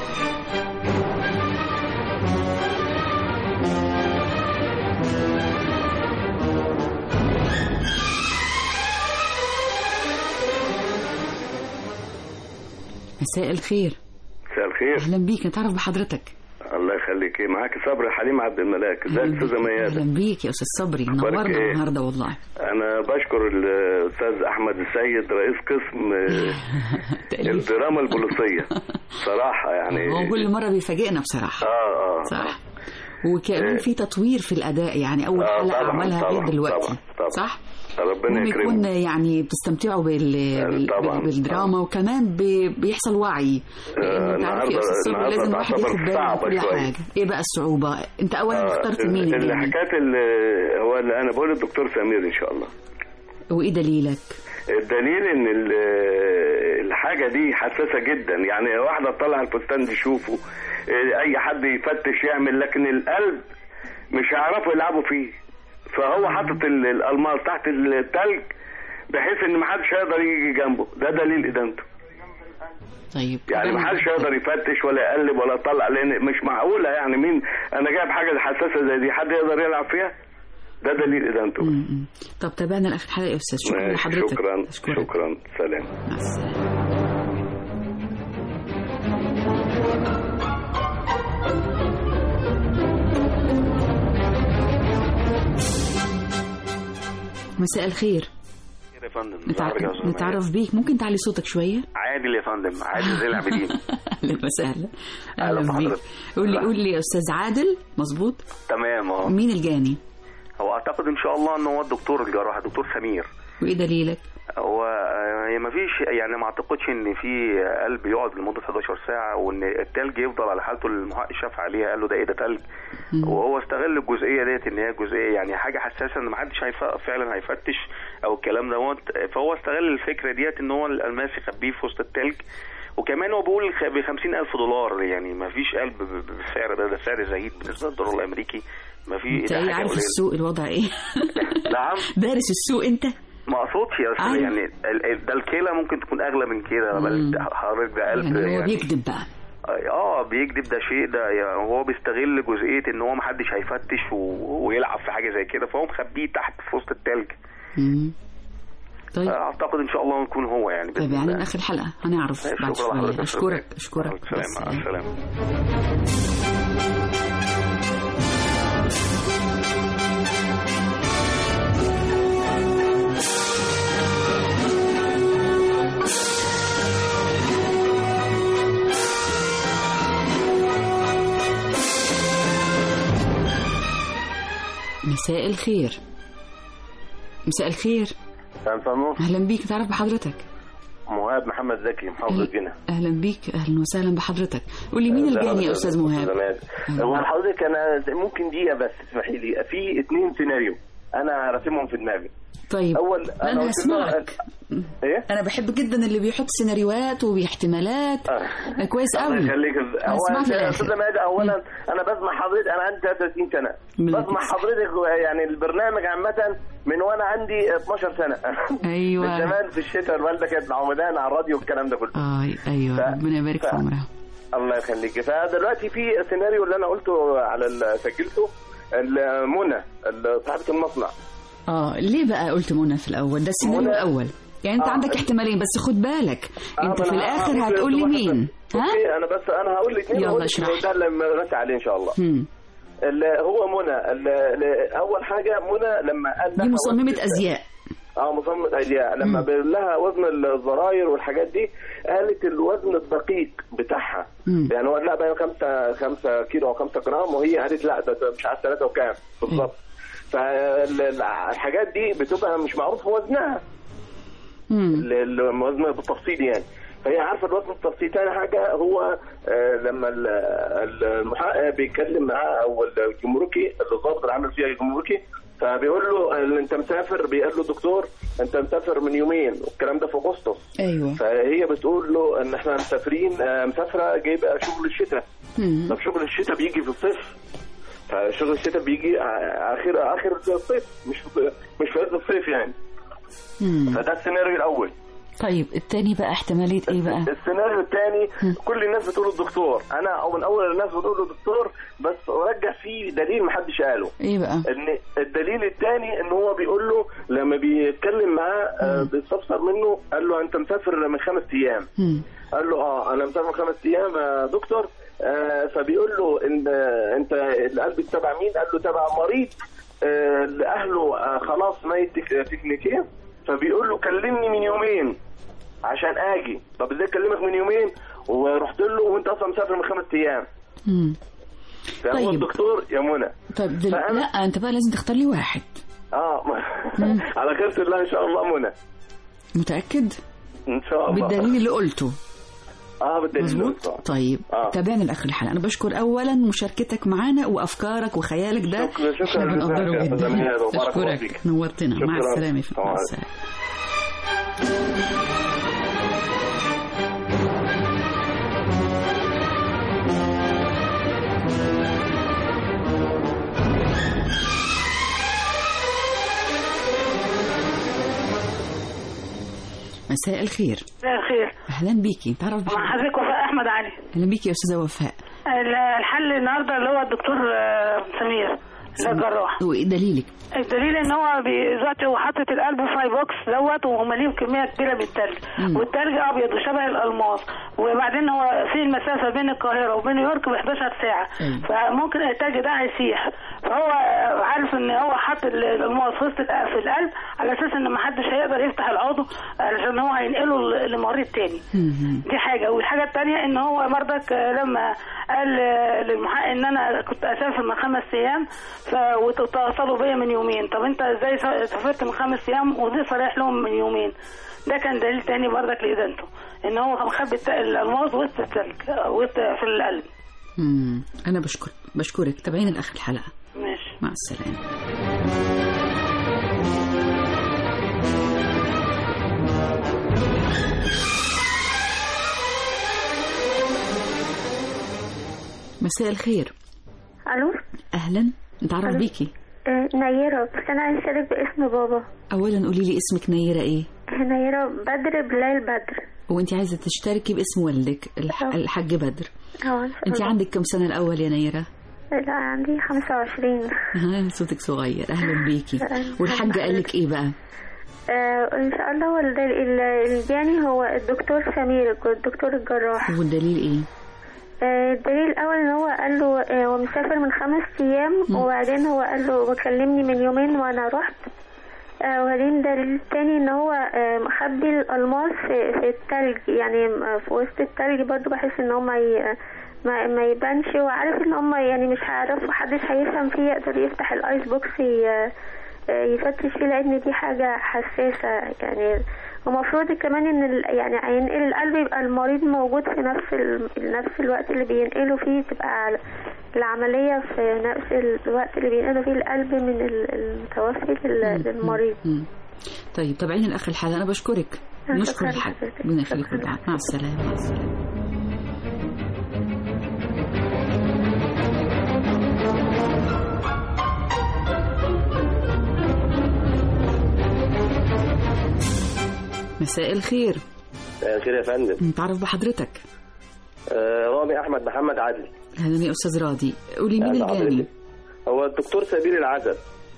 [SPEAKER 12] مساء الخير
[SPEAKER 18] مساء الخير
[SPEAKER 12] اهلا بيك نتعرف بحضرتك
[SPEAKER 18] الله يخليك معاك صبري حليم عبد الملاك ازيك يا استاذه ميادة
[SPEAKER 12] اهلا بيك يا استاذ صبري
[SPEAKER 18] أخبارك
[SPEAKER 12] نورنا
[SPEAKER 18] إيه؟
[SPEAKER 12] النهارده والله
[SPEAKER 18] انا بشكر الاستاذ احمد السيد رئيس قسم آه، الدراما البوليسيه صراحه يعني
[SPEAKER 12] هو كل مره بيفاجئنا بصراحه
[SPEAKER 18] اه اه
[SPEAKER 12] صح وكمان في تطوير في الاداء يعني اول
[SPEAKER 18] آه،
[SPEAKER 12] حلقه
[SPEAKER 18] طبعاً،
[SPEAKER 12] عملها غير
[SPEAKER 18] طبعاً،
[SPEAKER 12] دلوقتي
[SPEAKER 18] طبعاً، طبعاً.
[SPEAKER 12] صح
[SPEAKER 18] ربنا
[SPEAKER 12] المهم يكون
[SPEAKER 18] يكرمك
[SPEAKER 12] يعني بتستمتعوا بال... بال...
[SPEAKER 18] طبعاً.
[SPEAKER 12] بالدراما وكمان بي... بيحصل وعي لان انت عارف يا
[SPEAKER 18] النهاردة-
[SPEAKER 12] استاذ صبري
[SPEAKER 18] النهاردة
[SPEAKER 12] لازم الواحد
[SPEAKER 18] تعتبر
[SPEAKER 12] ياخد باله من
[SPEAKER 18] صعبة
[SPEAKER 12] كل
[SPEAKER 18] شوية.
[SPEAKER 12] حاجه ايه بقى الصعوبه انت اولا
[SPEAKER 18] آه،
[SPEAKER 12] اخترت
[SPEAKER 18] ال-
[SPEAKER 12] مين
[SPEAKER 18] اللي
[SPEAKER 12] الجاني
[SPEAKER 18] حكايه ال- هو اللي انا بقول الدكتور سمير ان شاء الله
[SPEAKER 12] وايه دليلك
[SPEAKER 18] الدليل ان ال- الحاجه دي حساسه جدا يعني واحده تطلع الفستان تشوفه إيه، اي حد يفتش يعمل لكن القلب مش هيعرفوا يلعبوا فيه فهو حاطط ال- الالماس تحت التلج بحيث ان محدش هيقدر يجي جنبه ده دليل ادانته
[SPEAKER 12] طيب
[SPEAKER 18] يعني محدش هيقدر يفتش ولا يقلب ولا يطلع لان مش معقوله يعني مين انا جايب حاجه حساسه زي دي حد يقدر يلعب فيها ده دليل ادانته
[SPEAKER 12] م-م. طب تابعنا لاخر حلقه يا استاذ شكرا
[SPEAKER 18] ماشي،
[SPEAKER 12] لحضرتك
[SPEAKER 18] شكرا شكرا سلام
[SPEAKER 12] مع السلامه مساء الخير
[SPEAKER 19] فندم
[SPEAKER 12] نتع...
[SPEAKER 19] ازيك يا أستاذ ميادة؟
[SPEAKER 12] نتعرف بيك ممكن تعلي صوتك شويه
[SPEAKER 19] عادل يا فندم عادل زي العابدين
[SPEAKER 12] اهلا وسهلا
[SPEAKER 19] أهلا
[SPEAKER 12] اهلا بيك
[SPEAKER 19] بحضرتك.
[SPEAKER 12] قول لي قول لي يا استاذ عادل مظبوط
[SPEAKER 19] تمام اه
[SPEAKER 12] مين الجاني
[SPEAKER 19] هو اعتقد ان شاء الله ان هو الدكتور الجراح الدكتور سمير
[SPEAKER 12] وايه دليلك
[SPEAKER 19] هو آه، ما فيش يعني ما اعتقدش ان في قلب يقعد لمده 11 ساعه وان التلج يفضل على حالته اللي المحقق شاف عليها قال له ده ايه ده تلج وهو استغل الجزئيه ديت ان هي جزئيه يعني حاجه حساسه ان ما حدش هيف- فعلا هيفتش او الكلام دوت فهو استغل الفكره ديت ان هو الالماس يخبيه في وسط التلج وكمان هو بيقول ب 50000 دولار يعني ما فيش قلب ب- ب- بالسعر ده ده سعر زهيد بالنسبه للدولار الامريكي ما في
[SPEAKER 12] انت
[SPEAKER 19] ده
[SPEAKER 12] ايه
[SPEAKER 19] حاجة
[SPEAKER 12] عارف
[SPEAKER 19] قليلة.
[SPEAKER 12] السوق الوضع ايه
[SPEAKER 19] نعم
[SPEAKER 12] دارس السوق انت
[SPEAKER 19] ما اقصدش يا
[SPEAKER 12] عارف.
[SPEAKER 19] استاذ يعني ال- ال- ده الكلى ممكن تكون اغلى من كده بل ده حضرتك ده قلب
[SPEAKER 12] يعني هو بيكذب بقى
[SPEAKER 19] اه بيكذب ده شيء ده يعني هو بيستغل جزئيه ان هو محدش هيفتش و... ويلعب في حاجه زي كده فهو مخبيه تحت في وسط التلج
[SPEAKER 12] مم. طيب
[SPEAKER 19] اعتقد ان شاء الله يكون هو يعني
[SPEAKER 12] طيب يعني من اخر الحلقه هنعرف بعد
[SPEAKER 19] شكرا
[SPEAKER 12] شويه
[SPEAKER 19] لحضرتك.
[SPEAKER 12] اشكرك اشكرك
[SPEAKER 19] السلام مع السلامه
[SPEAKER 12] مساء الخير مساء الخير اهلا بيك تعرف بحضرتك
[SPEAKER 20] مهاب محمد زكي محافظ الجنة
[SPEAKER 12] اهلا بيك اهلا وسهلا بحضرتك قول لي مين الجاني يا استاذ مهاب
[SPEAKER 20] هو حضرتك انا ممكن دقيقة بس تسمحي لي في اتنين سيناريو انا راسمهم في دماغي
[SPEAKER 12] طيب
[SPEAKER 20] اول
[SPEAKER 12] لا، انا
[SPEAKER 20] قلت له-
[SPEAKER 12] هسمعك
[SPEAKER 20] ايه
[SPEAKER 12] انا بحب جدا اللي بيحط سيناريوهات وباحتمالات كويس قوي
[SPEAKER 20] الله يخليك هو
[SPEAKER 12] هسمعك
[SPEAKER 20] يا
[SPEAKER 12] للاخر
[SPEAKER 20] استاذ ماجد اولا انا بسمع حضرتك انا عندي 33 سنه بسمع حضرتك يعني البرنامج عامه من وانا عندي 12 سنه
[SPEAKER 12] ايوه
[SPEAKER 20] من زمان في الشتاء الوالده كانت معوداني على الراديو والكلام ده كله
[SPEAKER 12] آه ايوه ربنا يبارك في عمرها
[SPEAKER 20] الله يخليك فدلوقتي في سيناريو اللي انا قلته على ال- سجلته ال- منى ال- صاحبه المصنع
[SPEAKER 12] اه ليه بقى قلت منى في الاول ده السيناريو
[SPEAKER 20] منى-
[SPEAKER 12] الاول يعني انت
[SPEAKER 20] آه.
[SPEAKER 12] عندك احتمالين بس خد بالك انت
[SPEAKER 20] آه،
[SPEAKER 12] في
[SPEAKER 20] أنا
[SPEAKER 12] الاخر
[SPEAKER 20] هقول
[SPEAKER 12] هتقول لي
[SPEAKER 20] واحد
[SPEAKER 12] مين
[SPEAKER 20] بس.
[SPEAKER 12] ها
[SPEAKER 20] اوكي انا بس انا هقول الاثنين
[SPEAKER 12] يلا
[SPEAKER 20] وأقول
[SPEAKER 12] اشرح.
[SPEAKER 20] ده اللي مرسي عليه ان شاء الله
[SPEAKER 12] هم.
[SPEAKER 20] ال- هو منى ال- ال- اول حاجه منى لما قال
[SPEAKER 12] دي
[SPEAKER 20] لها
[SPEAKER 12] مصممة
[SPEAKER 20] وزن-
[SPEAKER 12] ازياء
[SPEAKER 20] اه مصممة ازياء لما بين لها وزن الزراير والحاجات دي قالت الوزن الدقيق بتاعها
[SPEAKER 12] مم.
[SPEAKER 20] يعني هو لا بقى 5 5 كيلو او 5 جرام وهي قالت لا ده ده مش عارف 3 وكام بالظبط فالحاجات دي بتبقى مش معروف وزنها ال- الوزن بالتفصيل يعني فهي عارفه الوزن بالتفصيل تاني حاجه هو آه، لما ال- ال- المحقق بيتكلم معاه او الجمركي الضابط اللي عامل فيها الجمركي فبيقول له ال- انت مسافر بيقول له دكتور انت مسافر من يومين والكلام ده في اغسطس
[SPEAKER 12] ايوه
[SPEAKER 20] فهي بتقول له ان احنا مسافرين آه، مسافره جايبه شغل الشتاء طب شغل الشتاء بيجي في الصيف فشغل الشتاء بيجي ع- اخر اخر الصيف مش في مش في عز الصيف يعني
[SPEAKER 12] مم.
[SPEAKER 20] فده السيناريو الاول
[SPEAKER 12] طيب التاني بقى احتماليه ايه بقى
[SPEAKER 20] السيناريو الثاني كل الناس بتقول الدكتور انا او من اول الناس بتقول له دكتور بس ارجع فيه دليل محدش قاله
[SPEAKER 12] ايه بقى
[SPEAKER 20] ان الدليل الثاني ان هو بيقول له لما بيتكلم معاه آه، بيستفسر منه قال له انت مسافر من خمس ايام
[SPEAKER 12] مم.
[SPEAKER 20] قال له اه انا مسافر خمس ايام يا دكتور آه فبيقول له ان آه، انت القلب تبع مين؟ قال له تبع مريض آه لاهله آه خلاص ميت تك- تكنيكيا فبيقول له كلمني من يومين عشان اجي طب ازاي اكلمك من يومين ورحت له وانت اصلا مسافر من خمس ايام
[SPEAKER 12] مم.
[SPEAKER 20] فهو
[SPEAKER 12] طيب.
[SPEAKER 20] الدكتور يا منى
[SPEAKER 12] طب دل...
[SPEAKER 20] فأنا-
[SPEAKER 12] لا انت بقى لازم تختار لي واحد
[SPEAKER 20] اه على خيرة الله ان شاء الله منى
[SPEAKER 12] متاكد
[SPEAKER 20] ان شاء الله
[SPEAKER 12] بالدليل اللي قلته
[SPEAKER 20] اه بالدليل
[SPEAKER 12] مظبوط طيب
[SPEAKER 20] آه.
[SPEAKER 12] تابعنا لاخر الحلقه انا بشكر اولا مشاركتك معانا وافكارك وخيالك ده
[SPEAKER 20] شكرا- شكرا
[SPEAKER 12] احنا بنقدره
[SPEAKER 20] جزيلا يا
[SPEAKER 12] جدا
[SPEAKER 20] أستاذ أمير، وبارك الله
[SPEAKER 12] اشكرك
[SPEAKER 20] فيك.
[SPEAKER 12] نورتنا مع
[SPEAKER 20] شكرا.
[SPEAKER 12] السلامه يا فندم. مع
[SPEAKER 20] طبعا.
[SPEAKER 12] السلامه مساء الخير
[SPEAKER 21] مساء الخير
[SPEAKER 12] اهلا بيكي تعرف
[SPEAKER 21] مع
[SPEAKER 12] بحضرتك
[SPEAKER 21] حضرتك وفاء احمد علي
[SPEAKER 12] اهلا بيكي يا استاذه وفاء
[SPEAKER 21] ال- الحل النهارده اللي هو الدكتور آه، سمير ده جراح
[SPEAKER 12] وايه دليلك
[SPEAKER 21] الدليل ان هو بي- دلوقتي هو حاطط القلب في بوكس دوت ومليهم كميه كبيره من التلج
[SPEAKER 12] مم.
[SPEAKER 21] والتلج ابيض وشبه الالماس وبعدين هو في المسافه بين القاهره وبين نيويورك ب 11 ساعه
[SPEAKER 12] أيوة.
[SPEAKER 21] فممكن التلج ده هيسيح فهو عارف ان هو حاطط ال- الالماس في وسط الق- في القلب على اساس ان ما حدش هيقدر يفتح العضو علشان هو هينقله ل- لمريض تاني دي حاجة والحاجة التانية ان هو برضك آه، لما قال آه، للمحقق ان انا كنت اسافر من خمس ايام ف... وتتصلوا بيا من يومين طب انت ازاي س- سافرت من خمس ايام ودي صريح لهم من يومين ده كان دليل تاني برضك لإدانته ان هو مخبي الت- الالماس وسط التلج آه، وسط في القلب
[SPEAKER 12] مم. انا بشكر بشكرك تابعين الاخر الحلقه
[SPEAKER 21] ماشي
[SPEAKER 12] مع السلامه مساء الخير
[SPEAKER 22] الو
[SPEAKER 12] اهلا نتعرف
[SPEAKER 22] ألو.
[SPEAKER 12] بيكي
[SPEAKER 22] آه، نيرة بس انا عايز اشارك باسم بابا
[SPEAKER 12] اولا قولي لي اسمك نيره ايه
[SPEAKER 22] نيرة بدر بلال بدر
[SPEAKER 12] وانت عايزه تشتركي باسم والدك الح...
[SPEAKER 22] أه.
[SPEAKER 12] الحاج بدر
[SPEAKER 22] اه إن شاء
[SPEAKER 12] انت
[SPEAKER 22] الله.
[SPEAKER 12] عندك كم سنه الاول يا نيره
[SPEAKER 22] لا عندي 25
[SPEAKER 12] ها صوتك صغير اهلا بيكي والحاج قال لك ايه بقى
[SPEAKER 22] آه ان شاء الله هو الد- ال- الجاني هو الدكتور سمير الدكتور الجراح
[SPEAKER 12] والدليل ايه
[SPEAKER 22] آه، الدليل الاول ان هو قال له آه، هو مسافر من خمس ايام
[SPEAKER 12] مم.
[SPEAKER 22] وبعدين هو قال له بكلمني من يومين وانا رحت آه، وبعدين دليل التاني ان هو آه، مخبي الالماس في, في التلج يعني آه، في وسط التلج برضو بحس ان هو ما ي- ما, ما يبانش وعارف ان هم يعني مش هيعرف محدش هيفهم فيه يقدر يفتح الايس بوكس ي- آه، يفتش فيه لان دي حاجة حساسة يعني ومفروض كمان ان ال- يعني هينقل القلب يبقى المريض موجود في نفس ال... نفس الوقت اللي بينقله فيه تبقى ال- العملية في نفس الوقت اللي بينقله فيه القلب من ال- المتوفي لل- للمريض
[SPEAKER 12] مم. طيب تابعين الاخر الحلقه انا بشكرك
[SPEAKER 22] شكراً
[SPEAKER 12] نشكر الحاج
[SPEAKER 22] لحضرتك.
[SPEAKER 12] ربنا يخليك ويدعمك. مع السلامه مع السلامه مساء الخير
[SPEAKER 20] خير يا فندم
[SPEAKER 12] نتعرف بحضرتك
[SPEAKER 20] آه، رامي احمد محمد عدلي
[SPEAKER 12] اهلا يا استاذ راضي قولي مين
[SPEAKER 20] أهلا
[SPEAKER 12] الجاني
[SPEAKER 20] حضرتك. هو الدكتور سمير العزب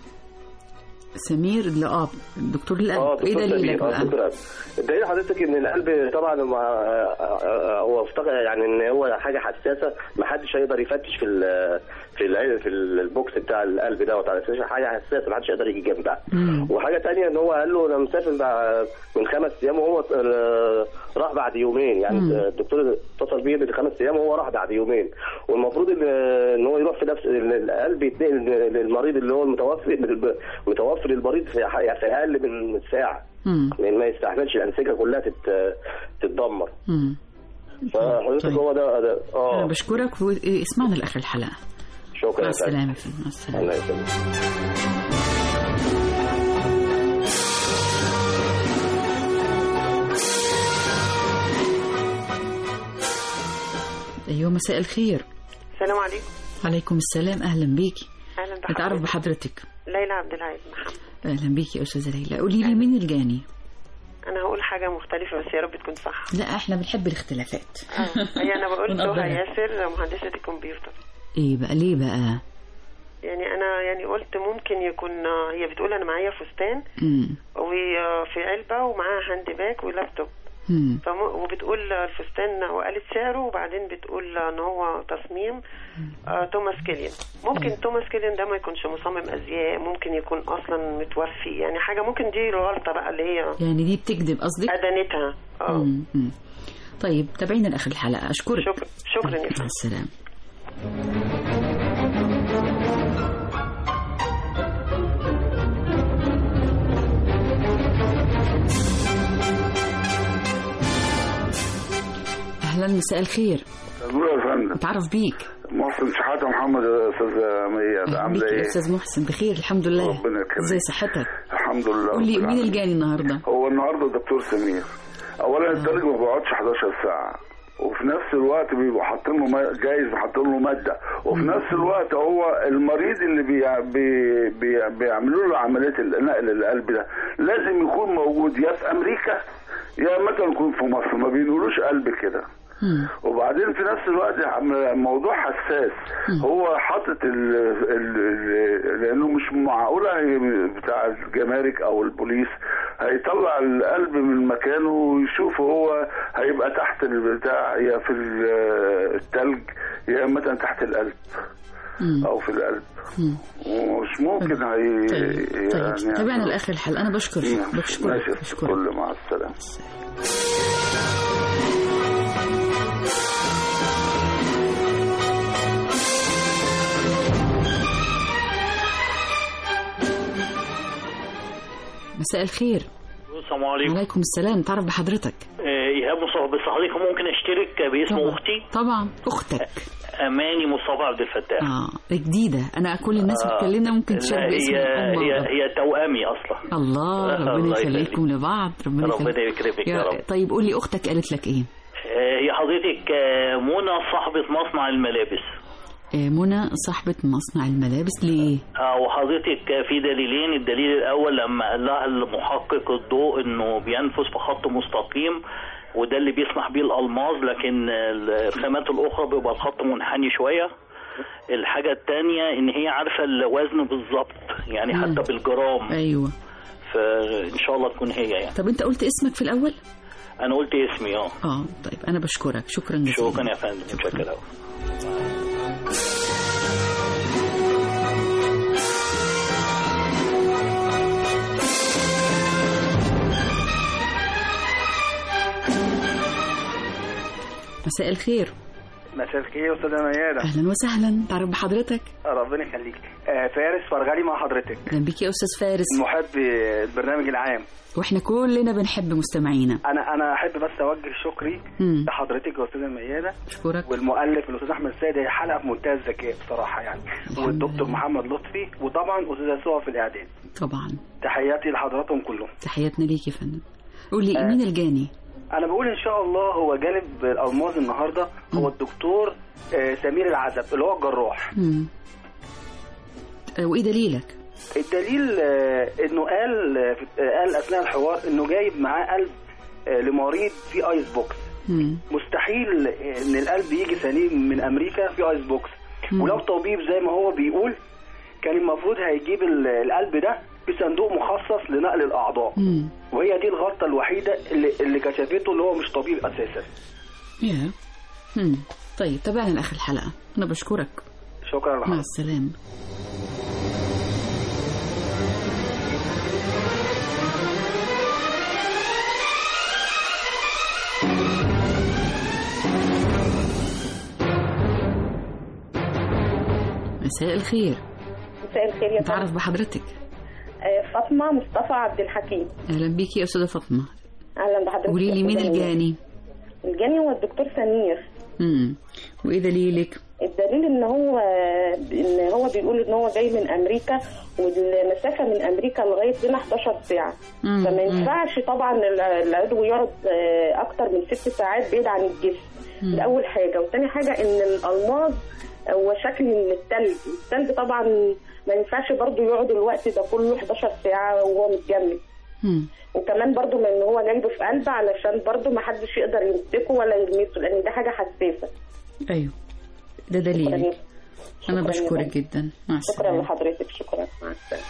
[SPEAKER 12] سمير الاب دكتور القلب
[SPEAKER 20] اه
[SPEAKER 12] ايه
[SPEAKER 20] دكتور
[SPEAKER 12] دليلك
[SPEAKER 20] سمير اه
[SPEAKER 12] بقى
[SPEAKER 20] دكتور قلب الدليل حضرتك ان القلب طبعا مع آه، آه، هو افتكر يعني ان هو حاجه حساسه ما حدش هيقدر يفتش في ال في ال في البوكس بتاع القلب دوت على اساس حاجه حساسه ما حدش يقدر يجي جنبها وحاجه تانية ان هو قال له انا مسافر بع- من خمس ايام وهو آه، راح بعد يومين يعني
[SPEAKER 23] مم.
[SPEAKER 20] الدكتور اتصل بيه من خمس ايام وهو راح بعد يومين والمفروض ان ان هو يروح في نفس إن القلب يتنقل للمريض اللي هو المتوفي متوفي للمريض في ح- في اقل من ساعه
[SPEAKER 12] مم.
[SPEAKER 20] لان ما يستحملش الانسجه كلها تت... تتدمر
[SPEAKER 12] مم.
[SPEAKER 20] فحضرتك هو ده, ده
[SPEAKER 12] انا
[SPEAKER 20] اه
[SPEAKER 12] بشكرك واسمعنا لاخر الحلقه
[SPEAKER 20] شكرا
[SPEAKER 12] مع
[SPEAKER 20] يا فندم.
[SPEAKER 12] السلامه فندم. مع السلامه
[SPEAKER 20] الله يسلمك
[SPEAKER 12] ايوه مساء الخير
[SPEAKER 24] السلام عليكم
[SPEAKER 12] عليكم السلام اهلا بيكي
[SPEAKER 24] اهلا بحضرتك
[SPEAKER 12] نتعرف بحضرتك
[SPEAKER 24] ليلى عبد العزيز محمد
[SPEAKER 12] اهلا بيكي يا استاذه ليلى قولي لي مين الجاني
[SPEAKER 24] انا هقول حاجه مختلفه بس يا رب تكون صح
[SPEAKER 12] لا احنا بنحب الاختلافات
[SPEAKER 24] اه هي انا بقول
[SPEAKER 12] ونقدرها.
[SPEAKER 24] سهى ياسر مهندسه الكمبيوتر
[SPEAKER 12] ايه بقى ليه بقى
[SPEAKER 24] يعني انا يعني قلت ممكن يكون هي بتقول انا معايا فستان
[SPEAKER 12] مم.
[SPEAKER 24] وفي علبه ومعاها هاند باج ولابتوب
[SPEAKER 12] مم.
[SPEAKER 24] فم... وبتقول الفستان وقالت سعره وبعدين بتقول ان هو تصميم آه توماس كيليان ممكن توماس كيليان ده ما يكونش مصمم ازياء ممكن يكون اصلا متوفي يعني حاجه ممكن دي الغلطه بقى اللي هي
[SPEAKER 12] يعني دي بتكذب قصدك
[SPEAKER 24] ادانتها اه
[SPEAKER 12] مم. مم. طيب تابعينا لاخر الحلقه اشكرك
[SPEAKER 24] شكرا شكرا يا
[SPEAKER 12] مع السلامه اهلا مساء مساء الخير
[SPEAKER 23] نور يا فندم
[SPEAKER 12] اتعرف بيك
[SPEAKER 23] محسن شحاته محمد يا استاذ مياد
[SPEAKER 12] اهلا
[SPEAKER 23] عامله
[SPEAKER 12] بيك يا
[SPEAKER 23] ايه؟
[SPEAKER 12] استاذ محسن بخير الحمد لله
[SPEAKER 23] ربنا يكرمك.
[SPEAKER 12] ازي صحتك
[SPEAKER 23] الحمد لله
[SPEAKER 12] قول لي
[SPEAKER 23] رب
[SPEAKER 12] مين
[SPEAKER 23] العالمين.
[SPEAKER 12] الجاني النهارده
[SPEAKER 23] هو النهارده الدكتور سمير اولا التلج ما بيقعدش 11 ساعه وفي نفس الوقت بيبقوا حاطين له ما- جايز حاطين له ماده وفي نفس الوقت هو المريض اللي بي بي بي بيعملوا له عمليه نقل القلب ده لازم يكون موجود يا في امريكا يا مثلا يكون في مصر ما بينقلوش قلب كده وبعدين في نفس الوقت عم- موضوع حساس هو حاطط ال... ال... ال... لانه مش معقوله هي- بتاع الجمارك او البوليس هيطلع القلب من مكانه ويشوف هو هيبقى تحت البتاع يا في ال- التلج يا مثلا تحت القلب او في القلب ومش ممكن هي
[SPEAKER 12] طيب
[SPEAKER 23] يعني
[SPEAKER 12] تابعنا لاخر الحلقه انا بشكرك بشكرك
[SPEAKER 23] ماشي
[SPEAKER 12] بشكرك
[SPEAKER 23] كل مع السلامه
[SPEAKER 12] مساء الخير
[SPEAKER 1] السلام عليكم
[SPEAKER 12] وعليكم السلام تعرف بحضرتك
[SPEAKER 1] آه، ايهاب مصطفى بس حضرتك ممكن اشترك باسم
[SPEAKER 12] طبعا.
[SPEAKER 1] اختي
[SPEAKER 12] طبعا اختك
[SPEAKER 1] اماني مصطفى عبد الفتاح
[SPEAKER 12] اه جديده انا كل الناس
[SPEAKER 1] آه.
[SPEAKER 12] بتكلمنا ممكن
[SPEAKER 1] لا،
[SPEAKER 12] تشارك باسم
[SPEAKER 1] هي
[SPEAKER 12] الام
[SPEAKER 1] هي
[SPEAKER 12] والأب.
[SPEAKER 1] هي توامي اصلا
[SPEAKER 12] الله
[SPEAKER 1] آه،
[SPEAKER 12] ربنا
[SPEAKER 1] الله
[SPEAKER 12] يخليكم لبعض ربنا
[SPEAKER 1] ربنا
[SPEAKER 12] يخليك
[SPEAKER 1] يكرمك يا رب
[SPEAKER 12] طيب قول لي اختك قالت لك ايه
[SPEAKER 1] آه، هي حضرتك آه، منى صاحبة مصنع الملابس
[SPEAKER 12] آه، منى صاحبة مصنع الملابس ليه؟
[SPEAKER 1] آه، وحضرتك آه، في دليلين الدليل الأول لما قال لها المحقق الضوء إنه بينفذ في خط مستقيم وده اللي بيسمح بيه الألماظ لكن آه، الخامات الأخرى بيبقى الخط منحني شوية الحاجة التانية إن هي عارفة الوزن بالظبط يعني
[SPEAKER 12] مم.
[SPEAKER 1] حتى بالجرام
[SPEAKER 12] ايوه
[SPEAKER 1] فإن شاء الله تكون هي يعني
[SPEAKER 12] طب انت قلت اسمك في الاول؟
[SPEAKER 1] أنا قلت اسمي اه
[SPEAKER 12] اه طيب انا بشكرك شكرا جزيلا
[SPEAKER 1] شكرا يا فندم متشكر أوي
[SPEAKER 12] مساء الخير
[SPEAKER 2] مساء الخير يا استاذه ميادة
[SPEAKER 12] اهلا وسهلا تعرف بحضرتك
[SPEAKER 2] ربنا يخليك آه، فارس فرغلي مع حضرتك
[SPEAKER 12] اهلا بيك يا استاذ فارس
[SPEAKER 2] محب البرنامج العام
[SPEAKER 12] واحنا كلنا بنحب مستمعينا
[SPEAKER 2] انا انا احب بس اوجه شكري
[SPEAKER 12] مم.
[SPEAKER 2] لحضرتك يا استاذه ميادة
[SPEAKER 12] اشكرك
[SPEAKER 2] والمؤلف الاستاذ احمد سيد هي حلقه في منتهى الذكاء بصراحه يعني والدكتور محمد لطفي وطبعا استاذه سوى في الاعداد
[SPEAKER 12] طبعا
[SPEAKER 2] تحياتي لحضراتهم كلهم
[SPEAKER 12] تحياتنا ليك يا فندم قول لي مين الجاني؟
[SPEAKER 2] انا بقول ان شاء الله هو جانب الالماظ النهارده هو الدكتور آه، سمير العزب اللي هو الجراح
[SPEAKER 12] مم. آه، وايه دليلك؟
[SPEAKER 2] الدليل آه، انه قال آه، في- آه، قال اثناء الحوار انه جايب معاه قلب آه، لمريض في ايس بوكس
[SPEAKER 12] مم.
[SPEAKER 2] مستحيل آه، ان القلب يجي سليم من امريكا في ايس بوكس
[SPEAKER 12] مم.
[SPEAKER 2] ولو طبيب زي ما هو بيقول كان المفروض هيجيب ال- القلب ده في صندوق مخصص لنقل الاعضاء
[SPEAKER 12] مم.
[SPEAKER 2] وهي دي الغلطه الوحيده اللي, اللي كشفته اللي هو مش طبيب اساسا
[SPEAKER 12] يا مم. طيب تابعنا لاخر الحلقه انا بشكرك
[SPEAKER 2] شكرا
[SPEAKER 12] مع
[SPEAKER 2] لحضرتك
[SPEAKER 12] السلامه مساء الخير
[SPEAKER 4] مساء الخير يا
[SPEAKER 12] نتعرف بحضرتك
[SPEAKER 4] آه، فاطمه مصطفى عبد الحكيم
[SPEAKER 12] اهلا بيكي يا استاذه فاطمه
[SPEAKER 4] اهلا بحضرتك
[SPEAKER 12] قولي لي
[SPEAKER 4] يا
[SPEAKER 12] مين
[SPEAKER 4] أستاذة ميادة.
[SPEAKER 12] الجاني
[SPEAKER 4] الجاني هو الدكتور سمير
[SPEAKER 12] امم وايه دليلك
[SPEAKER 4] الدليل ان هو ان هو بيقول ان هو جاي من امريكا والمسافه من امريكا لغايه هنا 11 ساعه
[SPEAKER 12] مم.
[SPEAKER 4] فما
[SPEAKER 12] مم.
[SPEAKER 4] ينفعش طبعا الع- العضو يقعد آه، اكتر من ست ساعات بعيد عن الجسم
[SPEAKER 12] مم.
[SPEAKER 4] دي اول حاجه وتاني حاجه ان الالماظ هو شكل من التلج التلج طبعا ما ينفعش برضو يقعد الوقت ده كله 11 ساعه وهو متجمد
[SPEAKER 12] مم.
[SPEAKER 4] وكمان برضو من ان هو جايبه في قلب علشان برضو ما حدش يقدر يمسكه ولا يلمسه لان ده حاجه حساسه
[SPEAKER 12] ايوه ده دليلك انا
[SPEAKER 4] شكراً يا
[SPEAKER 12] بشكرك
[SPEAKER 4] فندم.
[SPEAKER 12] جدا مع
[SPEAKER 4] شكرا
[SPEAKER 12] السلامه
[SPEAKER 4] لحضرتك شكرا مع السلامه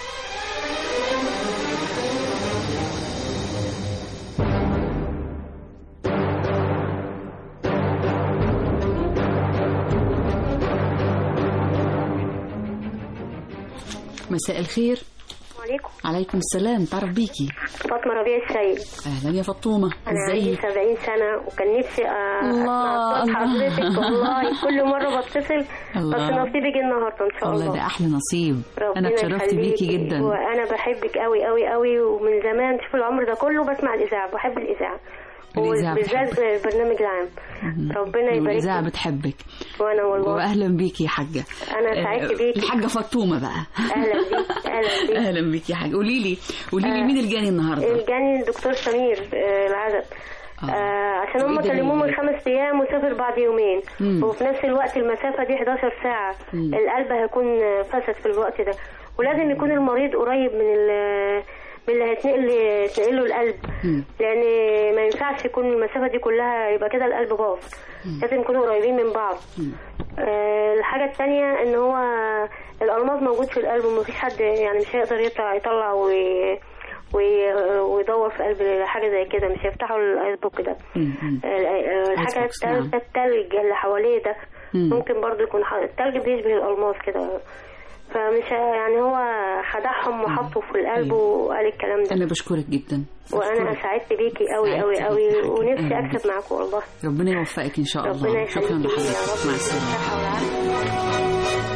[SPEAKER 12] مساء الخير
[SPEAKER 22] عليكم
[SPEAKER 12] عليكم السلام تعرف بيكي
[SPEAKER 22] فاطمة ربيع السيد
[SPEAKER 12] اهلا يا فطومه
[SPEAKER 22] أنا عندي
[SPEAKER 12] ازيك
[SPEAKER 22] 70 سنة وكان نفسي أ-
[SPEAKER 12] الله،
[SPEAKER 22] أسمع صوت
[SPEAKER 12] الله.
[SPEAKER 22] حضرتك والله كل مرة بتصل
[SPEAKER 12] الله.
[SPEAKER 22] بس نصيبي جه النهاردة إن شاء
[SPEAKER 12] والله
[SPEAKER 22] الله
[SPEAKER 12] ده احلى نصيب انا
[SPEAKER 22] ربنا
[SPEAKER 12] اتشرفت بيكي
[SPEAKER 22] يخليكي.
[SPEAKER 12] جدا
[SPEAKER 22] وأنا بحبك قوي قوي قوي ومن زمان شوف العمر ده كله بسمع الإذاعة بحب الإذاعة
[SPEAKER 12] الإذاعة
[SPEAKER 22] وبالذات البرنامج العام ربنا يبارك
[SPEAKER 12] والاذاعه
[SPEAKER 22] لك.
[SPEAKER 12] بتحبك
[SPEAKER 22] وأنا والله
[SPEAKER 12] واهلا بيكي يا حاجه
[SPEAKER 22] أنا سعدت
[SPEAKER 12] آه،
[SPEAKER 22] بيكي.
[SPEAKER 12] الحاجه فطومه بقى
[SPEAKER 22] أهلا بيك أهلا بيك
[SPEAKER 12] اهلا بيكي يا حاجه قولي لي قولي لي مين الجاني النهارده
[SPEAKER 22] الجاني الدكتور سمير آه، العزب آه عشان هم
[SPEAKER 12] وإيه ده
[SPEAKER 22] كلموه من
[SPEAKER 12] اللي-
[SPEAKER 22] خمس ايام وسافر بعد يومين
[SPEAKER 12] مم.
[SPEAKER 22] وفي نفس الوقت المسافه دي 11 ساعه
[SPEAKER 12] مم.
[SPEAKER 22] القلب هيكون آه، فسد في الوقت ده ولازم يكون المريض قريب من ال- من اللي هيتنقل تنقله القلب لان ما ينفعش يكون المسافه دي كلها يبقى كده القلب باظ لازم يكونوا قريبين من بعض آه، الحاجه الثانيه ان هو الالماس موجود في القلب ومفيش حد يعني مش هيقدر يطلع يطلع وي وي- ويدور في قلب حاجه زي كده مش هيفتحوا الايس بوك ده آه، آه، الحاجه
[SPEAKER 12] بوكس، نعم.
[SPEAKER 22] الثالثه التلج اللي حواليه ده
[SPEAKER 12] مم.
[SPEAKER 22] ممكن برضو يكون ح- التلج بيشبه الالماس كده فمش ه- يعني هو خدعهم وحطه في القلب وقال الكلام ده
[SPEAKER 12] انا بشكرك جدا
[SPEAKER 22] وانا سعدت بيكي قوي قوي
[SPEAKER 12] سعدت
[SPEAKER 22] قوي
[SPEAKER 12] بيكي حاجة.
[SPEAKER 22] ونفسي
[SPEAKER 12] أهلا
[SPEAKER 22] اكسب معاكم والله
[SPEAKER 12] ربنا يوفقك ان شاء
[SPEAKER 22] ربنا
[SPEAKER 12] الله شكرا
[SPEAKER 22] يخليكي لي يا
[SPEAKER 12] لحضرتك
[SPEAKER 22] رب
[SPEAKER 12] مع السلامه
[SPEAKER 22] بالصحة والعافية.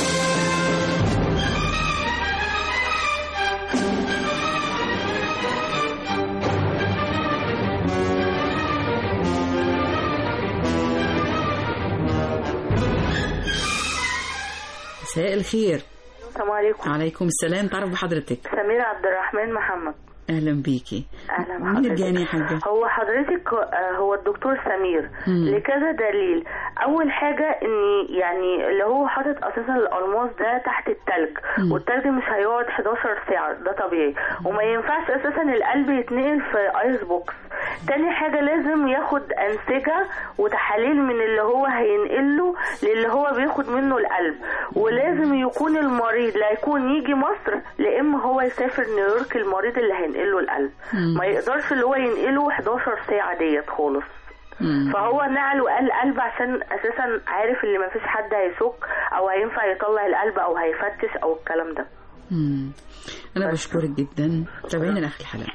[SPEAKER 12] مساء الخير
[SPEAKER 7] السلام عليكم
[SPEAKER 12] عليكم السلام تعرف بحضرتك
[SPEAKER 7] سميرة عبد الرحمن محمد
[SPEAKER 12] اهلا بيكي
[SPEAKER 7] اهلا
[SPEAKER 12] مين
[SPEAKER 7] بحضرتك
[SPEAKER 12] الجاني يا حاجه
[SPEAKER 7] هو حضرتك آه، هو الدكتور سمير
[SPEAKER 12] مم.
[SPEAKER 7] لكذا دليل اول حاجه ان يعني اللي هو حاطط اساسا الالماس ده تحت التلج
[SPEAKER 12] مم.
[SPEAKER 7] والتلج مش هيقعد 11 ساعه ده طبيعي وما ينفعش اساسا القلب يتنقل في ايس بوكس تاني حاجة لازم ياخد أنسجة وتحاليل من اللي هو هينقله للي هو بياخد منه القلب ولازم يكون المريض لا يكون يجي مصر لا إما هو يسافر نيويورك المريض اللي هينقله القلب
[SPEAKER 12] مم.
[SPEAKER 7] ما يقدرش اللي هو ينقله 11 ساعة ديت خالص فهو نقل وقال قلب عشان اساسا عارف ان مفيش حد هيشك او هينفع يطلع القلب او هيفتش او الكلام ده
[SPEAKER 12] مم. انا بشكرك جدا تابعيني لاخر الحلقه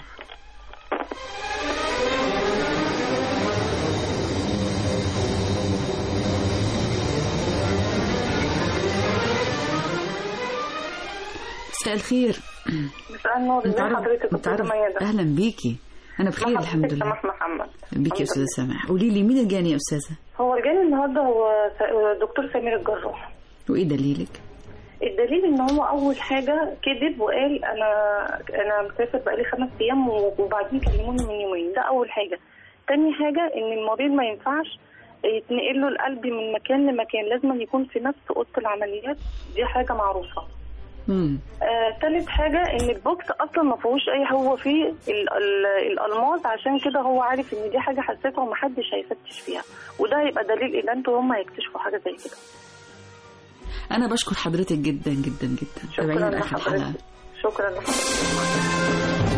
[SPEAKER 12] مساء الخير
[SPEAKER 14] مساء النور ازي
[SPEAKER 12] نتعرف
[SPEAKER 14] حضرتك
[SPEAKER 12] نتعرف
[SPEAKER 14] استاذة ميادة
[SPEAKER 12] اهلا بيكي انا بخير
[SPEAKER 14] مرحبا
[SPEAKER 12] الحمد
[SPEAKER 14] بك،
[SPEAKER 12] لله
[SPEAKER 14] سماح محمد
[SPEAKER 12] بيكي يا استاذه سماح قولي لي مين الجاني يا استاذه
[SPEAKER 14] هو الجاني النهارده هو س- دكتور سمير الجراح
[SPEAKER 12] وايه دليلك
[SPEAKER 14] الدليل ان هو اول حاجه كذب وقال انا انا مسافر بقالي خمس ايام وبعدين كلموني من يومين ده اول حاجه تاني حاجه ان المريض ما ينفعش يتنقل له القلب من مكان لمكان لازم يكون في نفس اوضه العمليات دي حاجه معروفه
[SPEAKER 12] مم.
[SPEAKER 14] آه، تالت حاجة ان البوكس اصلا ما فيهوش اي هو فيه ال- ال- الالماس عشان كده هو عارف ان دي حاجة حساسة ومحدش هيفتش فيها وده هيبقى دليل ان انتوا هم هيكتشفوا حاجة زي كده
[SPEAKER 12] انا بشكر حضرتك جدا جدا جدا تابعيني
[SPEAKER 14] شكرا
[SPEAKER 12] لاخر الحلقه
[SPEAKER 14] لحضرتك شكرا لحضرتك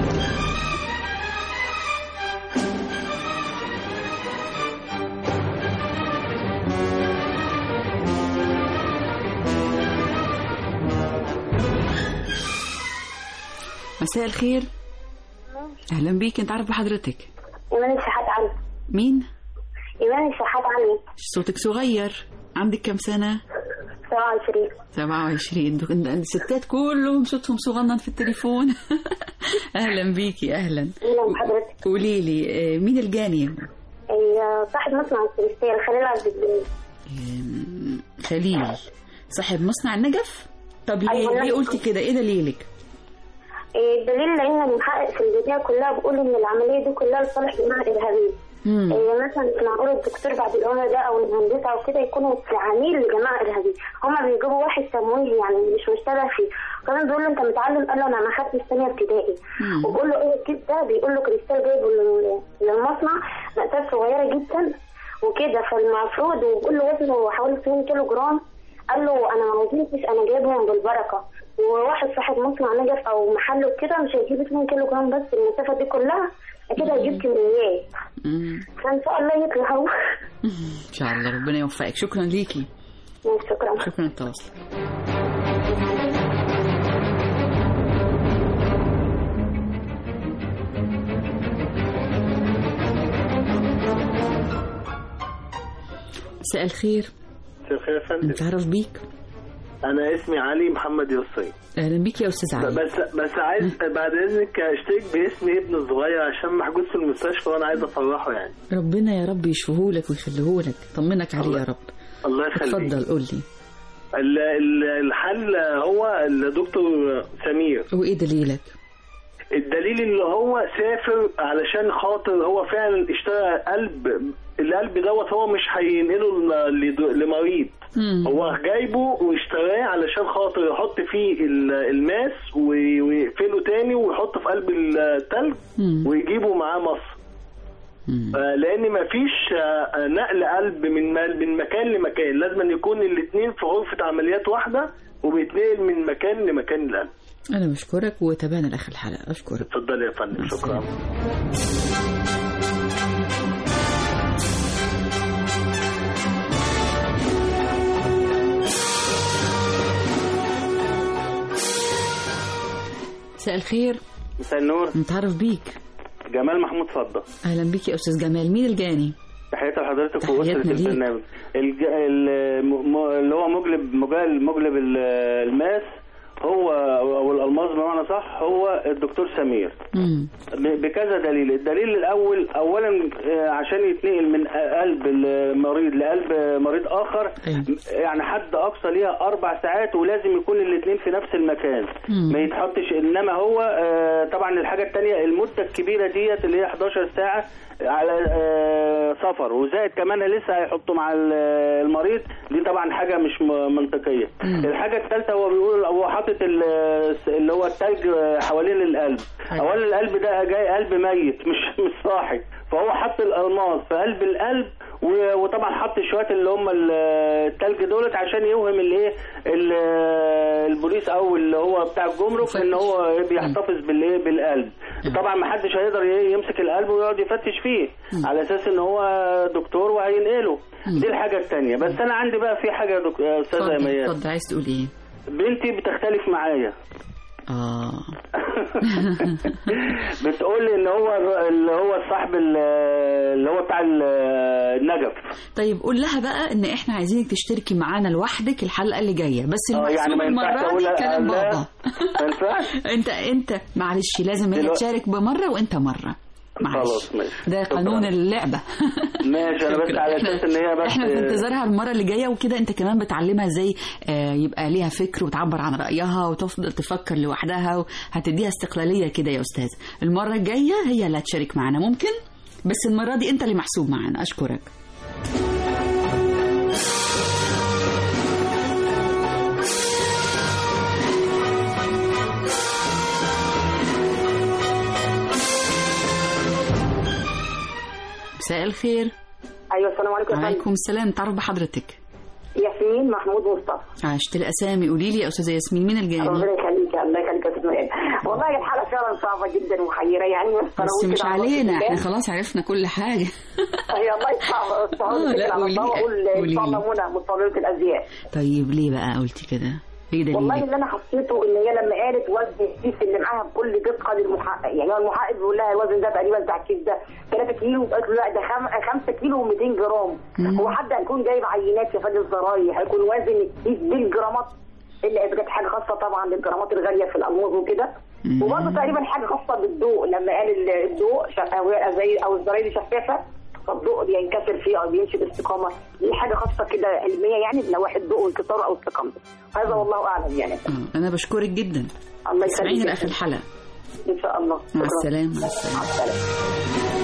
[SPEAKER 12] مساء الخير اهلا بيك انت عارف بحضرتك
[SPEAKER 22] إيمان الشحات علي
[SPEAKER 12] مين
[SPEAKER 22] إيمان الشحات علي
[SPEAKER 12] صوتك صغير عندك كم سنه
[SPEAKER 22] 27
[SPEAKER 12] 27 دول- ده الستات كلهم صوتهم صغنن في التليفون اهلا بيكي اهلا
[SPEAKER 22] أهلا بحضرتك
[SPEAKER 12] قولي لي آه، مين الجاني
[SPEAKER 22] هي صاحب مصنع الكريستال خليل عبد الجليل
[SPEAKER 12] خليل صاحب مصنع النجف طب ليه
[SPEAKER 22] أيوة،
[SPEAKER 12] ليه
[SPEAKER 22] نجف.
[SPEAKER 12] قلتي كده ايه دليلك
[SPEAKER 22] إيه، الدليل لان المحقق في البدايه كلها بيقول ان العمليه دي كلها لصالح جماعه ارهابيه
[SPEAKER 12] مم.
[SPEAKER 22] إيه، مثلا مش معقول الدكتور بعد العمر ده او المهندس او كده يكونوا عميل لجماعه ارهابيه هما بيجيبوا واحد تمويل يعني مش مشتبه فيه كمان بيقول له انت متعلم قال له انا ما خدتش ثانيه ابتدائي
[SPEAKER 12] مم.
[SPEAKER 22] وبقول له ايه الكيس ده بيقول له كريستال جايبه لل- للمصنع مقاسات صغيره جدا وكده فالمفروض وبيقول له وزنه حوالي 2 كيلو جرام قال له انا ما وزنتش انا جايبهم بالبركه وواحد صاحب مصنع نجف او محل وكده مش هيجيب 2 كيلو جرام بس المسافه دي كلها اكيد هيجيب كميات
[SPEAKER 12] مم.
[SPEAKER 22] فان شاء الله يطلع هو
[SPEAKER 12] ان شاء الله ربنا يوفقك شكرا ليكي
[SPEAKER 22] شكرا
[SPEAKER 12] شكرا للتواصل مساء الخير
[SPEAKER 8] مساء الخير يا فندم
[SPEAKER 12] نتعرف بيك
[SPEAKER 8] انا اسمي علي محمد يوصي
[SPEAKER 12] اهلا بيك يا استاذ علي
[SPEAKER 8] بس بس عايز بعد اذنك اشترك باسم ابني الصغير عشان محجوز في المستشفى وانا عايز افرحه يعني
[SPEAKER 12] ربنا يا رب يشفهولك ويخليهولك طمنك عليه يا رب
[SPEAKER 8] الله يخليك
[SPEAKER 12] اتفضل قول لي
[SPEAKER 8] ال- ال- الحل هو الدكتور سمير
[SPEAKER 12] وايه دليلك
[SPEAKER 8] الدليل اللي هو سافر علشان خاطر هو فعلا اشترى قلب القلب دوت هو مش هينقله ل- لد- لمريض هو جايبه واشتراه علشان خاطر يحط فيه ال- الماس وي- ويقفله تاني ويحطه في قلب التلج ويجيبه معاه مصر آه، لان مفيش آه، نقل قلب من م- من مكان لمكان لازم أن يكون الاثنين في غرفه عمليات واحده وبيتنقل من مكان لمكان القلب
[SPEAKER 12] أنا بشكرك وتابعنا لآخر الحلقة أشكرك
[SPEAKER 8] اتفضل يا فندم شكرا
[SPEAKER 12] مساء الخير
[SPEAKER 2] مساء النور
[SPEAKER 12] نتعرف بيك
[SPEAKER 2] جمال محمود فضة
[SPEAKER 12] أهلا بيك يا أستاذ جمال مين الجاني؟
[SPEAKER 2] تحياتي لحضرتك وأسرة
[SPEAKER 12] تحياتنا ليك.
[SPEAKER 2] البرنامج الج... ال- م- م- اللي هو مجلب مجال مجلب ال- الماس هو او الالماس بمعنى صح هو الدكتور سمير ب- بكذا دليل الدليل الاول اولا آه، عشان يتنقل من قلب المريض لقلب مريض اخر يعني حد اقصى ليها اربع ساعات ولازم يكون الاثنين في نفس المكان
[SPEAKER 6] مم.
[SPEAKER 2] ما يتحطش انما هو آه، طبعا الحاجه الثانيه المده الكبيره ديت اللي هي 11 ساعه على آه، سفر وزائد كمان لسه هيحطوا مع ال- المريض دي طبعا حاجه مش م- منطقيه الحاجه الثالثه هو بيقول هو حاطط ال- اللي هو التلج حوالين القلب اولا القلب ده جاي قلب ميت مش مش صاحي فهو حط الالماس في قلب القلب و- وطبعا حط شويه اللي هم ال- التلج دولت عشان يوهم الايه ال- البوليس او اللي هو بتاع الجمرك ان هو بيحتفظ بالايه بالقلب طبعا ما حدش هيقدر ي- يمسك القلب ويقعد يفتش فيه على اساس ان هو دكتور وهينقله دي الحاجه الثانيه بس انا عندي بقى في حاجه يا دك- يا استاذه
[SPEAKER 12] اتفضل
[SPEAKER 2] ميادة
[SPEAKER 12] اتفضل عايز تقول إيه؟
[SPEAKER 2] بنتي بتختلف معايا
[SPEAKER 12] آه
[SPEAKER 2] بتقول لي ان هو اللي هو صاحب ال- اللي هو بتاع ال- النجف
[SPEAKER 12] طيب قول لها بقى ان احنا عايزينك تشتركي معانا لوحدك الحلقه اللي جايه بس
[SPEAKER 2] آه،
[SPEAKER 12] المحسوب
[SPEAKER 2] يعني ما ينفعش
[SPEAKER 12] المره
[SPEAKER 2] أقول
[SPEAKER 12] دي كلام
[SPEAKER 2] لا،
[SPEAKER 12] بابا
[SPEAKER 2] ما ينفعش
[SPEAKER 12] انت انت معلش لازم هي
[SPEAKER 2] دلوقتي-
[SPEAKER 12] تشارك بمره وانت مره معلش
[SPEAKER 2] خلاص ماشي
[SPEAKER 12] ده قانون اللعبه
[SPEAKER 2] ماشي انا بس
[SPEAKER 12] شكراً.
[SPEAKER 2] على
[SPEAKER 12] إحنا-
[SPEAKER 2] اساس ان هي بس
[SPEAKER 12] احنا في انتظارها المره اللي جايه وكده انت كمان بتعلمها ازاي آه، يبقى ليها فكر وتعبر عن رايها وتفضل تفكر لوحدها وهتديها استقلاليه كده يا استاذ المره الجايه هي اللي هتشارك معانا ممكن بس المره دي انت اللي محسوب معانا اشكرك مساء الخير
[SPEAKER 6] ايوه السلام عليكم يا فندم.
[SPEAKER 12] وعليكم السلام تعرف بحضرتك
[SPEAKER 6] ياسمين محمود مصطفى
[SPEAKER 12] عشت الاسامي قولي لي يا استاذه ياسمين مين الجاني
[SPEAKER 6] ربنا يخليك الله يخليك يا استاذ مريم والله الحلقه فعلا صعبه جدا ومحيره يعني بس أنا
[SPEAKER 12] بس
[SPEAKER 6] قلت
[SPEAKER 12] مش
[SPEAKER 6] كده على
[SPEAKER 12] علينا
[SPEAKER 6] الله.
[SPEAKER 12] احنا خلاص عرفنا كل حاجه
[SPEAKER 6] هي الله يصعب بس هقول
[SPEAKER 12] آه، لا،
[SPEAKER 6] كده على
[SPEAKER 12] قولي
[SPEAKER 6] الله
[SPEAKER 12] لي-
[SPEAKER 6] واقول ان
[SPEAKER 12] قولي
[SPEAKER 6] شاء
[SPEAKER 12] لي.
[SPEAKER 6] الله منى مصممه الازياء
[SPEAKER 12] طيب ليه بقى قلتي كده ايه
[SPEAKER 6] والله
[SPEAKER 12] دليلك
[SPEAKER 6] اللي انا حسيته ان هي لما قالت وزن الكيس اللي معاها بكل دقه للمحقق يعني هو المحقق بيقول لها الوزن ده تقريبا بتاع الكيس ده 3 كيلو قالت له لا ده 5 كيلو و200 جرام هو حد هيكون جايب عينات يا فادي الزراير هيكون وزن الكيس بالجرامات الا اذا كانت حاجه خاصه طبعا بالجرامات الغاليه في الالماظ وكده وبرضه تقريبا حاجه خاصه بالضوء لما قال ال- الضوء شا- او زي او الزراير شفافه فالضوء بينكسر فيه او بيمشي باستقامه دي حاجه خاصه كده علميه يعني لو واحد ضوء انكساره او استقامته هذا والله اعلم يعني
[SPEAKER 12] آه، انا بشكرك جدا
[SPEAKER 6] الله
[SPEAKER 12] اسمعيني
[SPEAKER 6] يخليك
[SPEAKER 12] لاخر الحلقه
[SPEAKER 6] ان شاء الله
[SPEAKER 12] مع
[SPEAKER 6] شكراً.
[SPEAKER 12] السلامه مع السلامه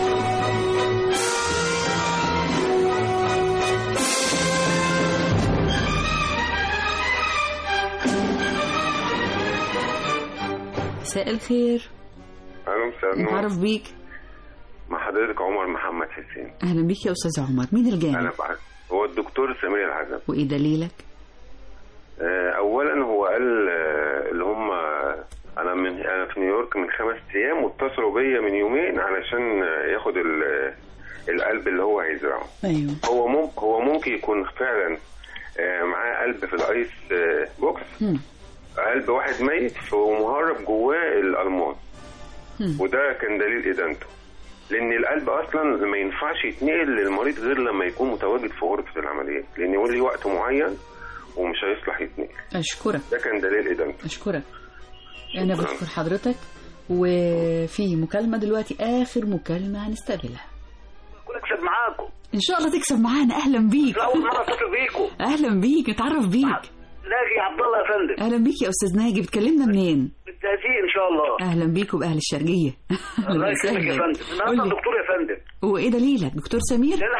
[SPEAKER 12] مساء الخير
[SPEAKER 9] اهلا مساء النور
[SPEAKER 12] نتعرف بيك
[SPEAKER 9] مع حضرتك عمر محمد حسين
[SPEAKER 12] اهلا بيك يا استاذ عمر مين الجاني
[SPEAKER 9] انا بعد هو الدكتور سمير العزب
[SPEAKER 12] وايه دليلك
[SPEAKER 9] آه، اولا هو قال آه، اللي هم انا من انا في نيويورك من خمس ايام واتصلوا بيا من يومين علشان آه، ياخد ال- القلب اللي هو هيزرعه
[SPEAKER 12] ايوه
[SPEAKER 9] هو مم هو ممكن يكون فعلا آه، معاه قلب في الايس آه، بوكس قلب واحد ميت ومهرب جواه الالماس وده كان دليل ادانته لان القلب اصلا ما ينفعش يتنقل للمريض غير لما يكون متواجد في غرفه العمليات لان هو ليه وقت معين ومش هيصلح يتنقل
[SPEAKER 12] اشكرك
[SPEAKER 9] ده كان دليل ادانته
[SPEAKER 12] اشكرك انا بشكر حضرتك وفي مكالمه دلوقتي اخر مكالمه هنستقبلها
[SPEAKER 2] اكسب معاكم
[SPEAKER 12] ان شاء الله تكسب معانا اهلا بيك
[SPEAKER 2] اول مره اتصل بيكم
[SPEAKER 12] اهلا بيك نتعرف بيك
[SPEAKER 2] ناجي عبد الله يا فندم
[SPEAKER 12] اهلا بيك يا استاذ ناجي بتكلمنا منين
[SPEAKER 2] بالتهزيء ان شاء الله
[SPEAKER 12] اهلا بيك وباهل الشرقيه
[SPEAKER 2] الله
[SPEAKER 12] أهلاً
[SPEAKER 2] يكرمك يا
[SPEAKER 12] وسهلاً.
[SPEAKER 2] فندم
[SPEAKER 12] قول
[SPEAKER 2] النهارده
[SPEAKER 12] لي،
[SPEAKER 2] دكتور يا فندم
[SPEAKER 12] هو ايه دليلك دكتور سمير
[SPEAKER 2] لان حضرتك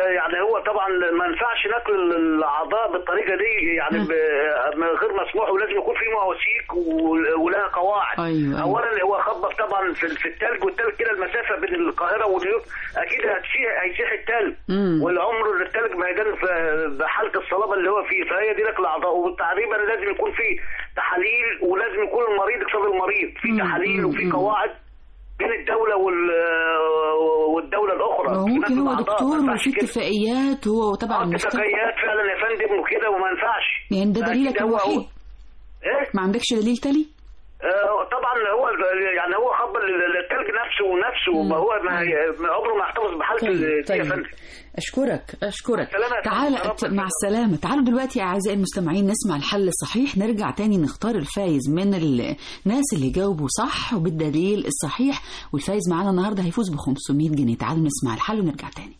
[SPEAKER 2] يعني هو طبعا ما ينفعش ناكل الاعضاء بالطريقه دي يعني ب- من غير مسموح ولازم يكون في مواثيق و- ولها قواعد
[SPEAKER 12] أيوة.
[SPEAKER 2] اولا هو خبط طبعا في في الثلج والثلج كده المسافه بين القاهره ونيويورك اكيد هتسيح هيسيح الثلج
[SPEAKER 12] مم.
[SPEAKER 2] والعمر الثلج ميدان في- بحاله الصلابه اللي هو فيه فهي دي نقل اعضاء وتقريبا لازم يكون في تحاليل ولازم يكون المريض قصاد المريض في تحاليل وفي قواعد بين الدوله وال والدوله الاخرى
[SPEAKER 12] ما هو
[SPEAKER 2] في
[SPEAKER 12] ممكن
[SPEAKER 2] نقل
[SPEAKER 12] هو
[SPEAKER 2] الأعضاء.
[SPEAKER 12] دكتور
[SPEAKER 2] ما ينفعش
[SPEAKER 12] وفي
[SPEAKER 2] كده.
[SPEAKER 12] اتفاقيات هو تبع المستشفى
[SPEAKER 2] اتفاقيات فعلا يا فندم وكده وما ينفعش
[SPEAKER 12] يعني ده دليلك
[SPEAKER 2] فأكيد هو-
[SPEAKER 12] الوحيد
[SPEAKER 2] ايه
[SPEAKER 12] ما عندكش دليل تاني؟
[SPEAKER 2] آه، طبعا هو يعني هو خبر الثلج نفسه ونفسه ما هو ما ما عمره ما يحتفظ بحالته
[SPEAKER 12] طيب،
[SPEAKER 2] دي يا
[SPEAKER 12] طيب.
[SPEAKER 2] فندم
[SPEAKER 12] أشكرك أشكرك
[SPEAKER 2] سلامة يا
[SPEAKER 12] تعال
[SPEAKER 2] فندم.
[SPEAKER 12] مع السلامة تعالوا دلوقتي يا أعزائي المستمعين نسمع الحل الصحيح نرجع تاني نختار الفايز من الناس اللي جاوبوا صح وبالدليل الصحيح والفايز معانا النهاردة هيفوز ب 500 جنيه تعالوا نسمع الحل ونرجع تاني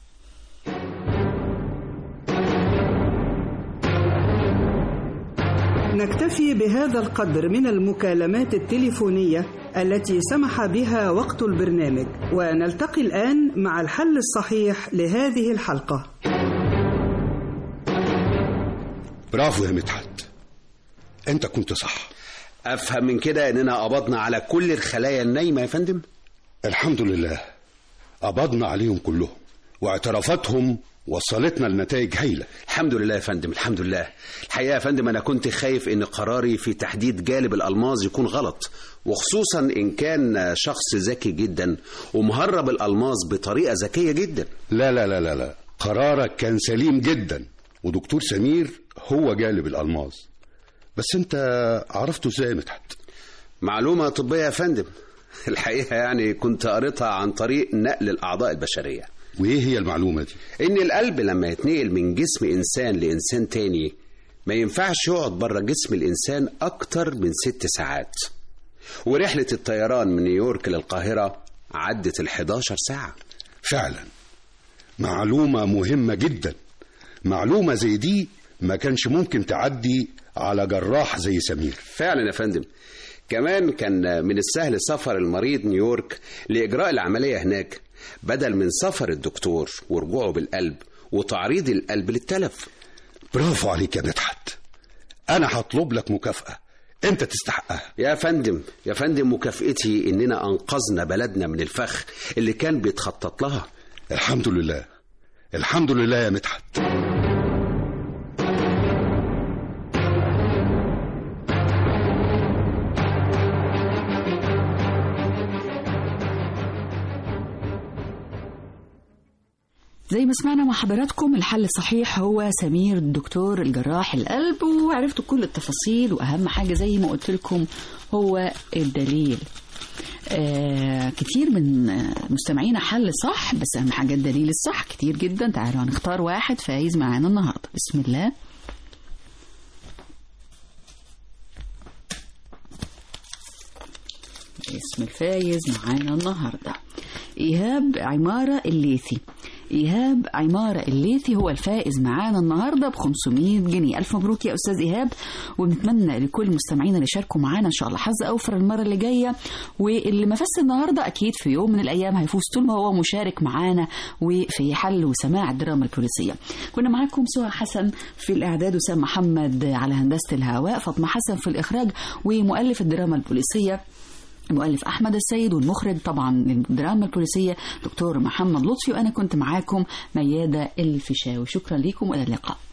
[SPEAKER 3] نكتفي بهذا القدر من المكالمات التليفونية التي سمح بها وقت البرنامج ونلتقي الآن مع الحل الصحيح لهذه الحلقة
[SPEAKER 5] برافو يا مدحت انت كنت صح
[SPEAKER 10] افهم من كده اننا قبضنا على كل الخلايا النايمه يا فندم
[SPEAKER 5] الحمد لله قبضنا عليهم كلهم واعترافاتهم وصلتنا لنتائج هايله
[SPEAKER 10] الحمد لله يا فندم الحمد لله الحقيقه يا فندم انا كنت خايف ان قراري في تحديد جالب الالماظ يكون غلط وخصوصا ان كان شخص ذكي جدا ومهرب الالماظ بطريقه ذكيه جدا
[SPEAKER 5] لا لا لا لا لا قرارك كان سليم جدا ودكتور سمير هو جالب الالماظ بس انت عرفته ازاي يا مدحت
[SPEAKER 10] معلومه طبيه يا فندم الحقيقه يعني كنت قريتها عن طريق نقل الاعضاء البشريه
[SPEAKER 5] وايه هي المعلومه دي
[SPEAKER 10] ان القلب لما يتنقل من جسم انسان لانسان تاني ما ينفعش يقعد بره جسم الانسان اكتر من ست ساعات ورحله الطيران من نيويورك للقاهره عدت ال 11 ساعه
[SPEAKER 5] فعلا معلومه مهمه جدا معلومه زي دي ما كانش ممكن تعدي على جراح زي سمير
[SPEAKER 10] فعلا يا فندم كمان كان من السهل سفر المريض نيويورك لإجراء العملية هناك بدل من سفر الدكتور ورجوعه بالقلب وتعريض القلب للتلف
[SPEAKER 5] برافو عليك يا مدحت انا هطلب لك مكافاه انت تستحقها
[SPEAKER 10] يا فندم يا فندم مكافئتي اننا انقذنا بلدنا من الفخ اللي كان بيتخطط لها
[SPEAKER 5] الحمد لله الحمد لله يا مدحت
[SPEAKER 12] زي ما سمعنا مع حضراتكم الحل الصحيح هو سمير الدكتور الجراح القلب وعرفتوا كل التفاصيل واهم حاجه زي ما قلت لكم هو الدليل آه كتير من آه، مستمعينا حل صح بس اهم حاجه الدليل الصح كتير جدا تعالوا هنختار واحد فايز معانا النهارده بسم الله اسم الفايز معانا النهارده ايهاب عماره الليثي ايهاب عماره الليثي هو الفائز معانا النهارده ب 500 جنيه الف مبروك يا استاذ ايهاب وبنتمنى لكل مستمعينا اللي شاركوا معانا ان شاء الله حظ اوفر المره اللي جايه واللي ما فاز النهارده اكيد في يوم من الايام هيفوز طول ما هو مشارك معانا وفي حل وسماع الدراما البوليسيه كنا معاكم سهى حسن في الاعداد وسام محمد على هندسه الهواء فاطمه حسن في الاخراج ومؤلف الدراما البوليسيه المؤلف احمد السيد والمخرج طبعا للدراما البوليسيه دكتور محمد لطفي وانا كنت معاكم مياده الفيشاوي شكرا لكم والى اللقاء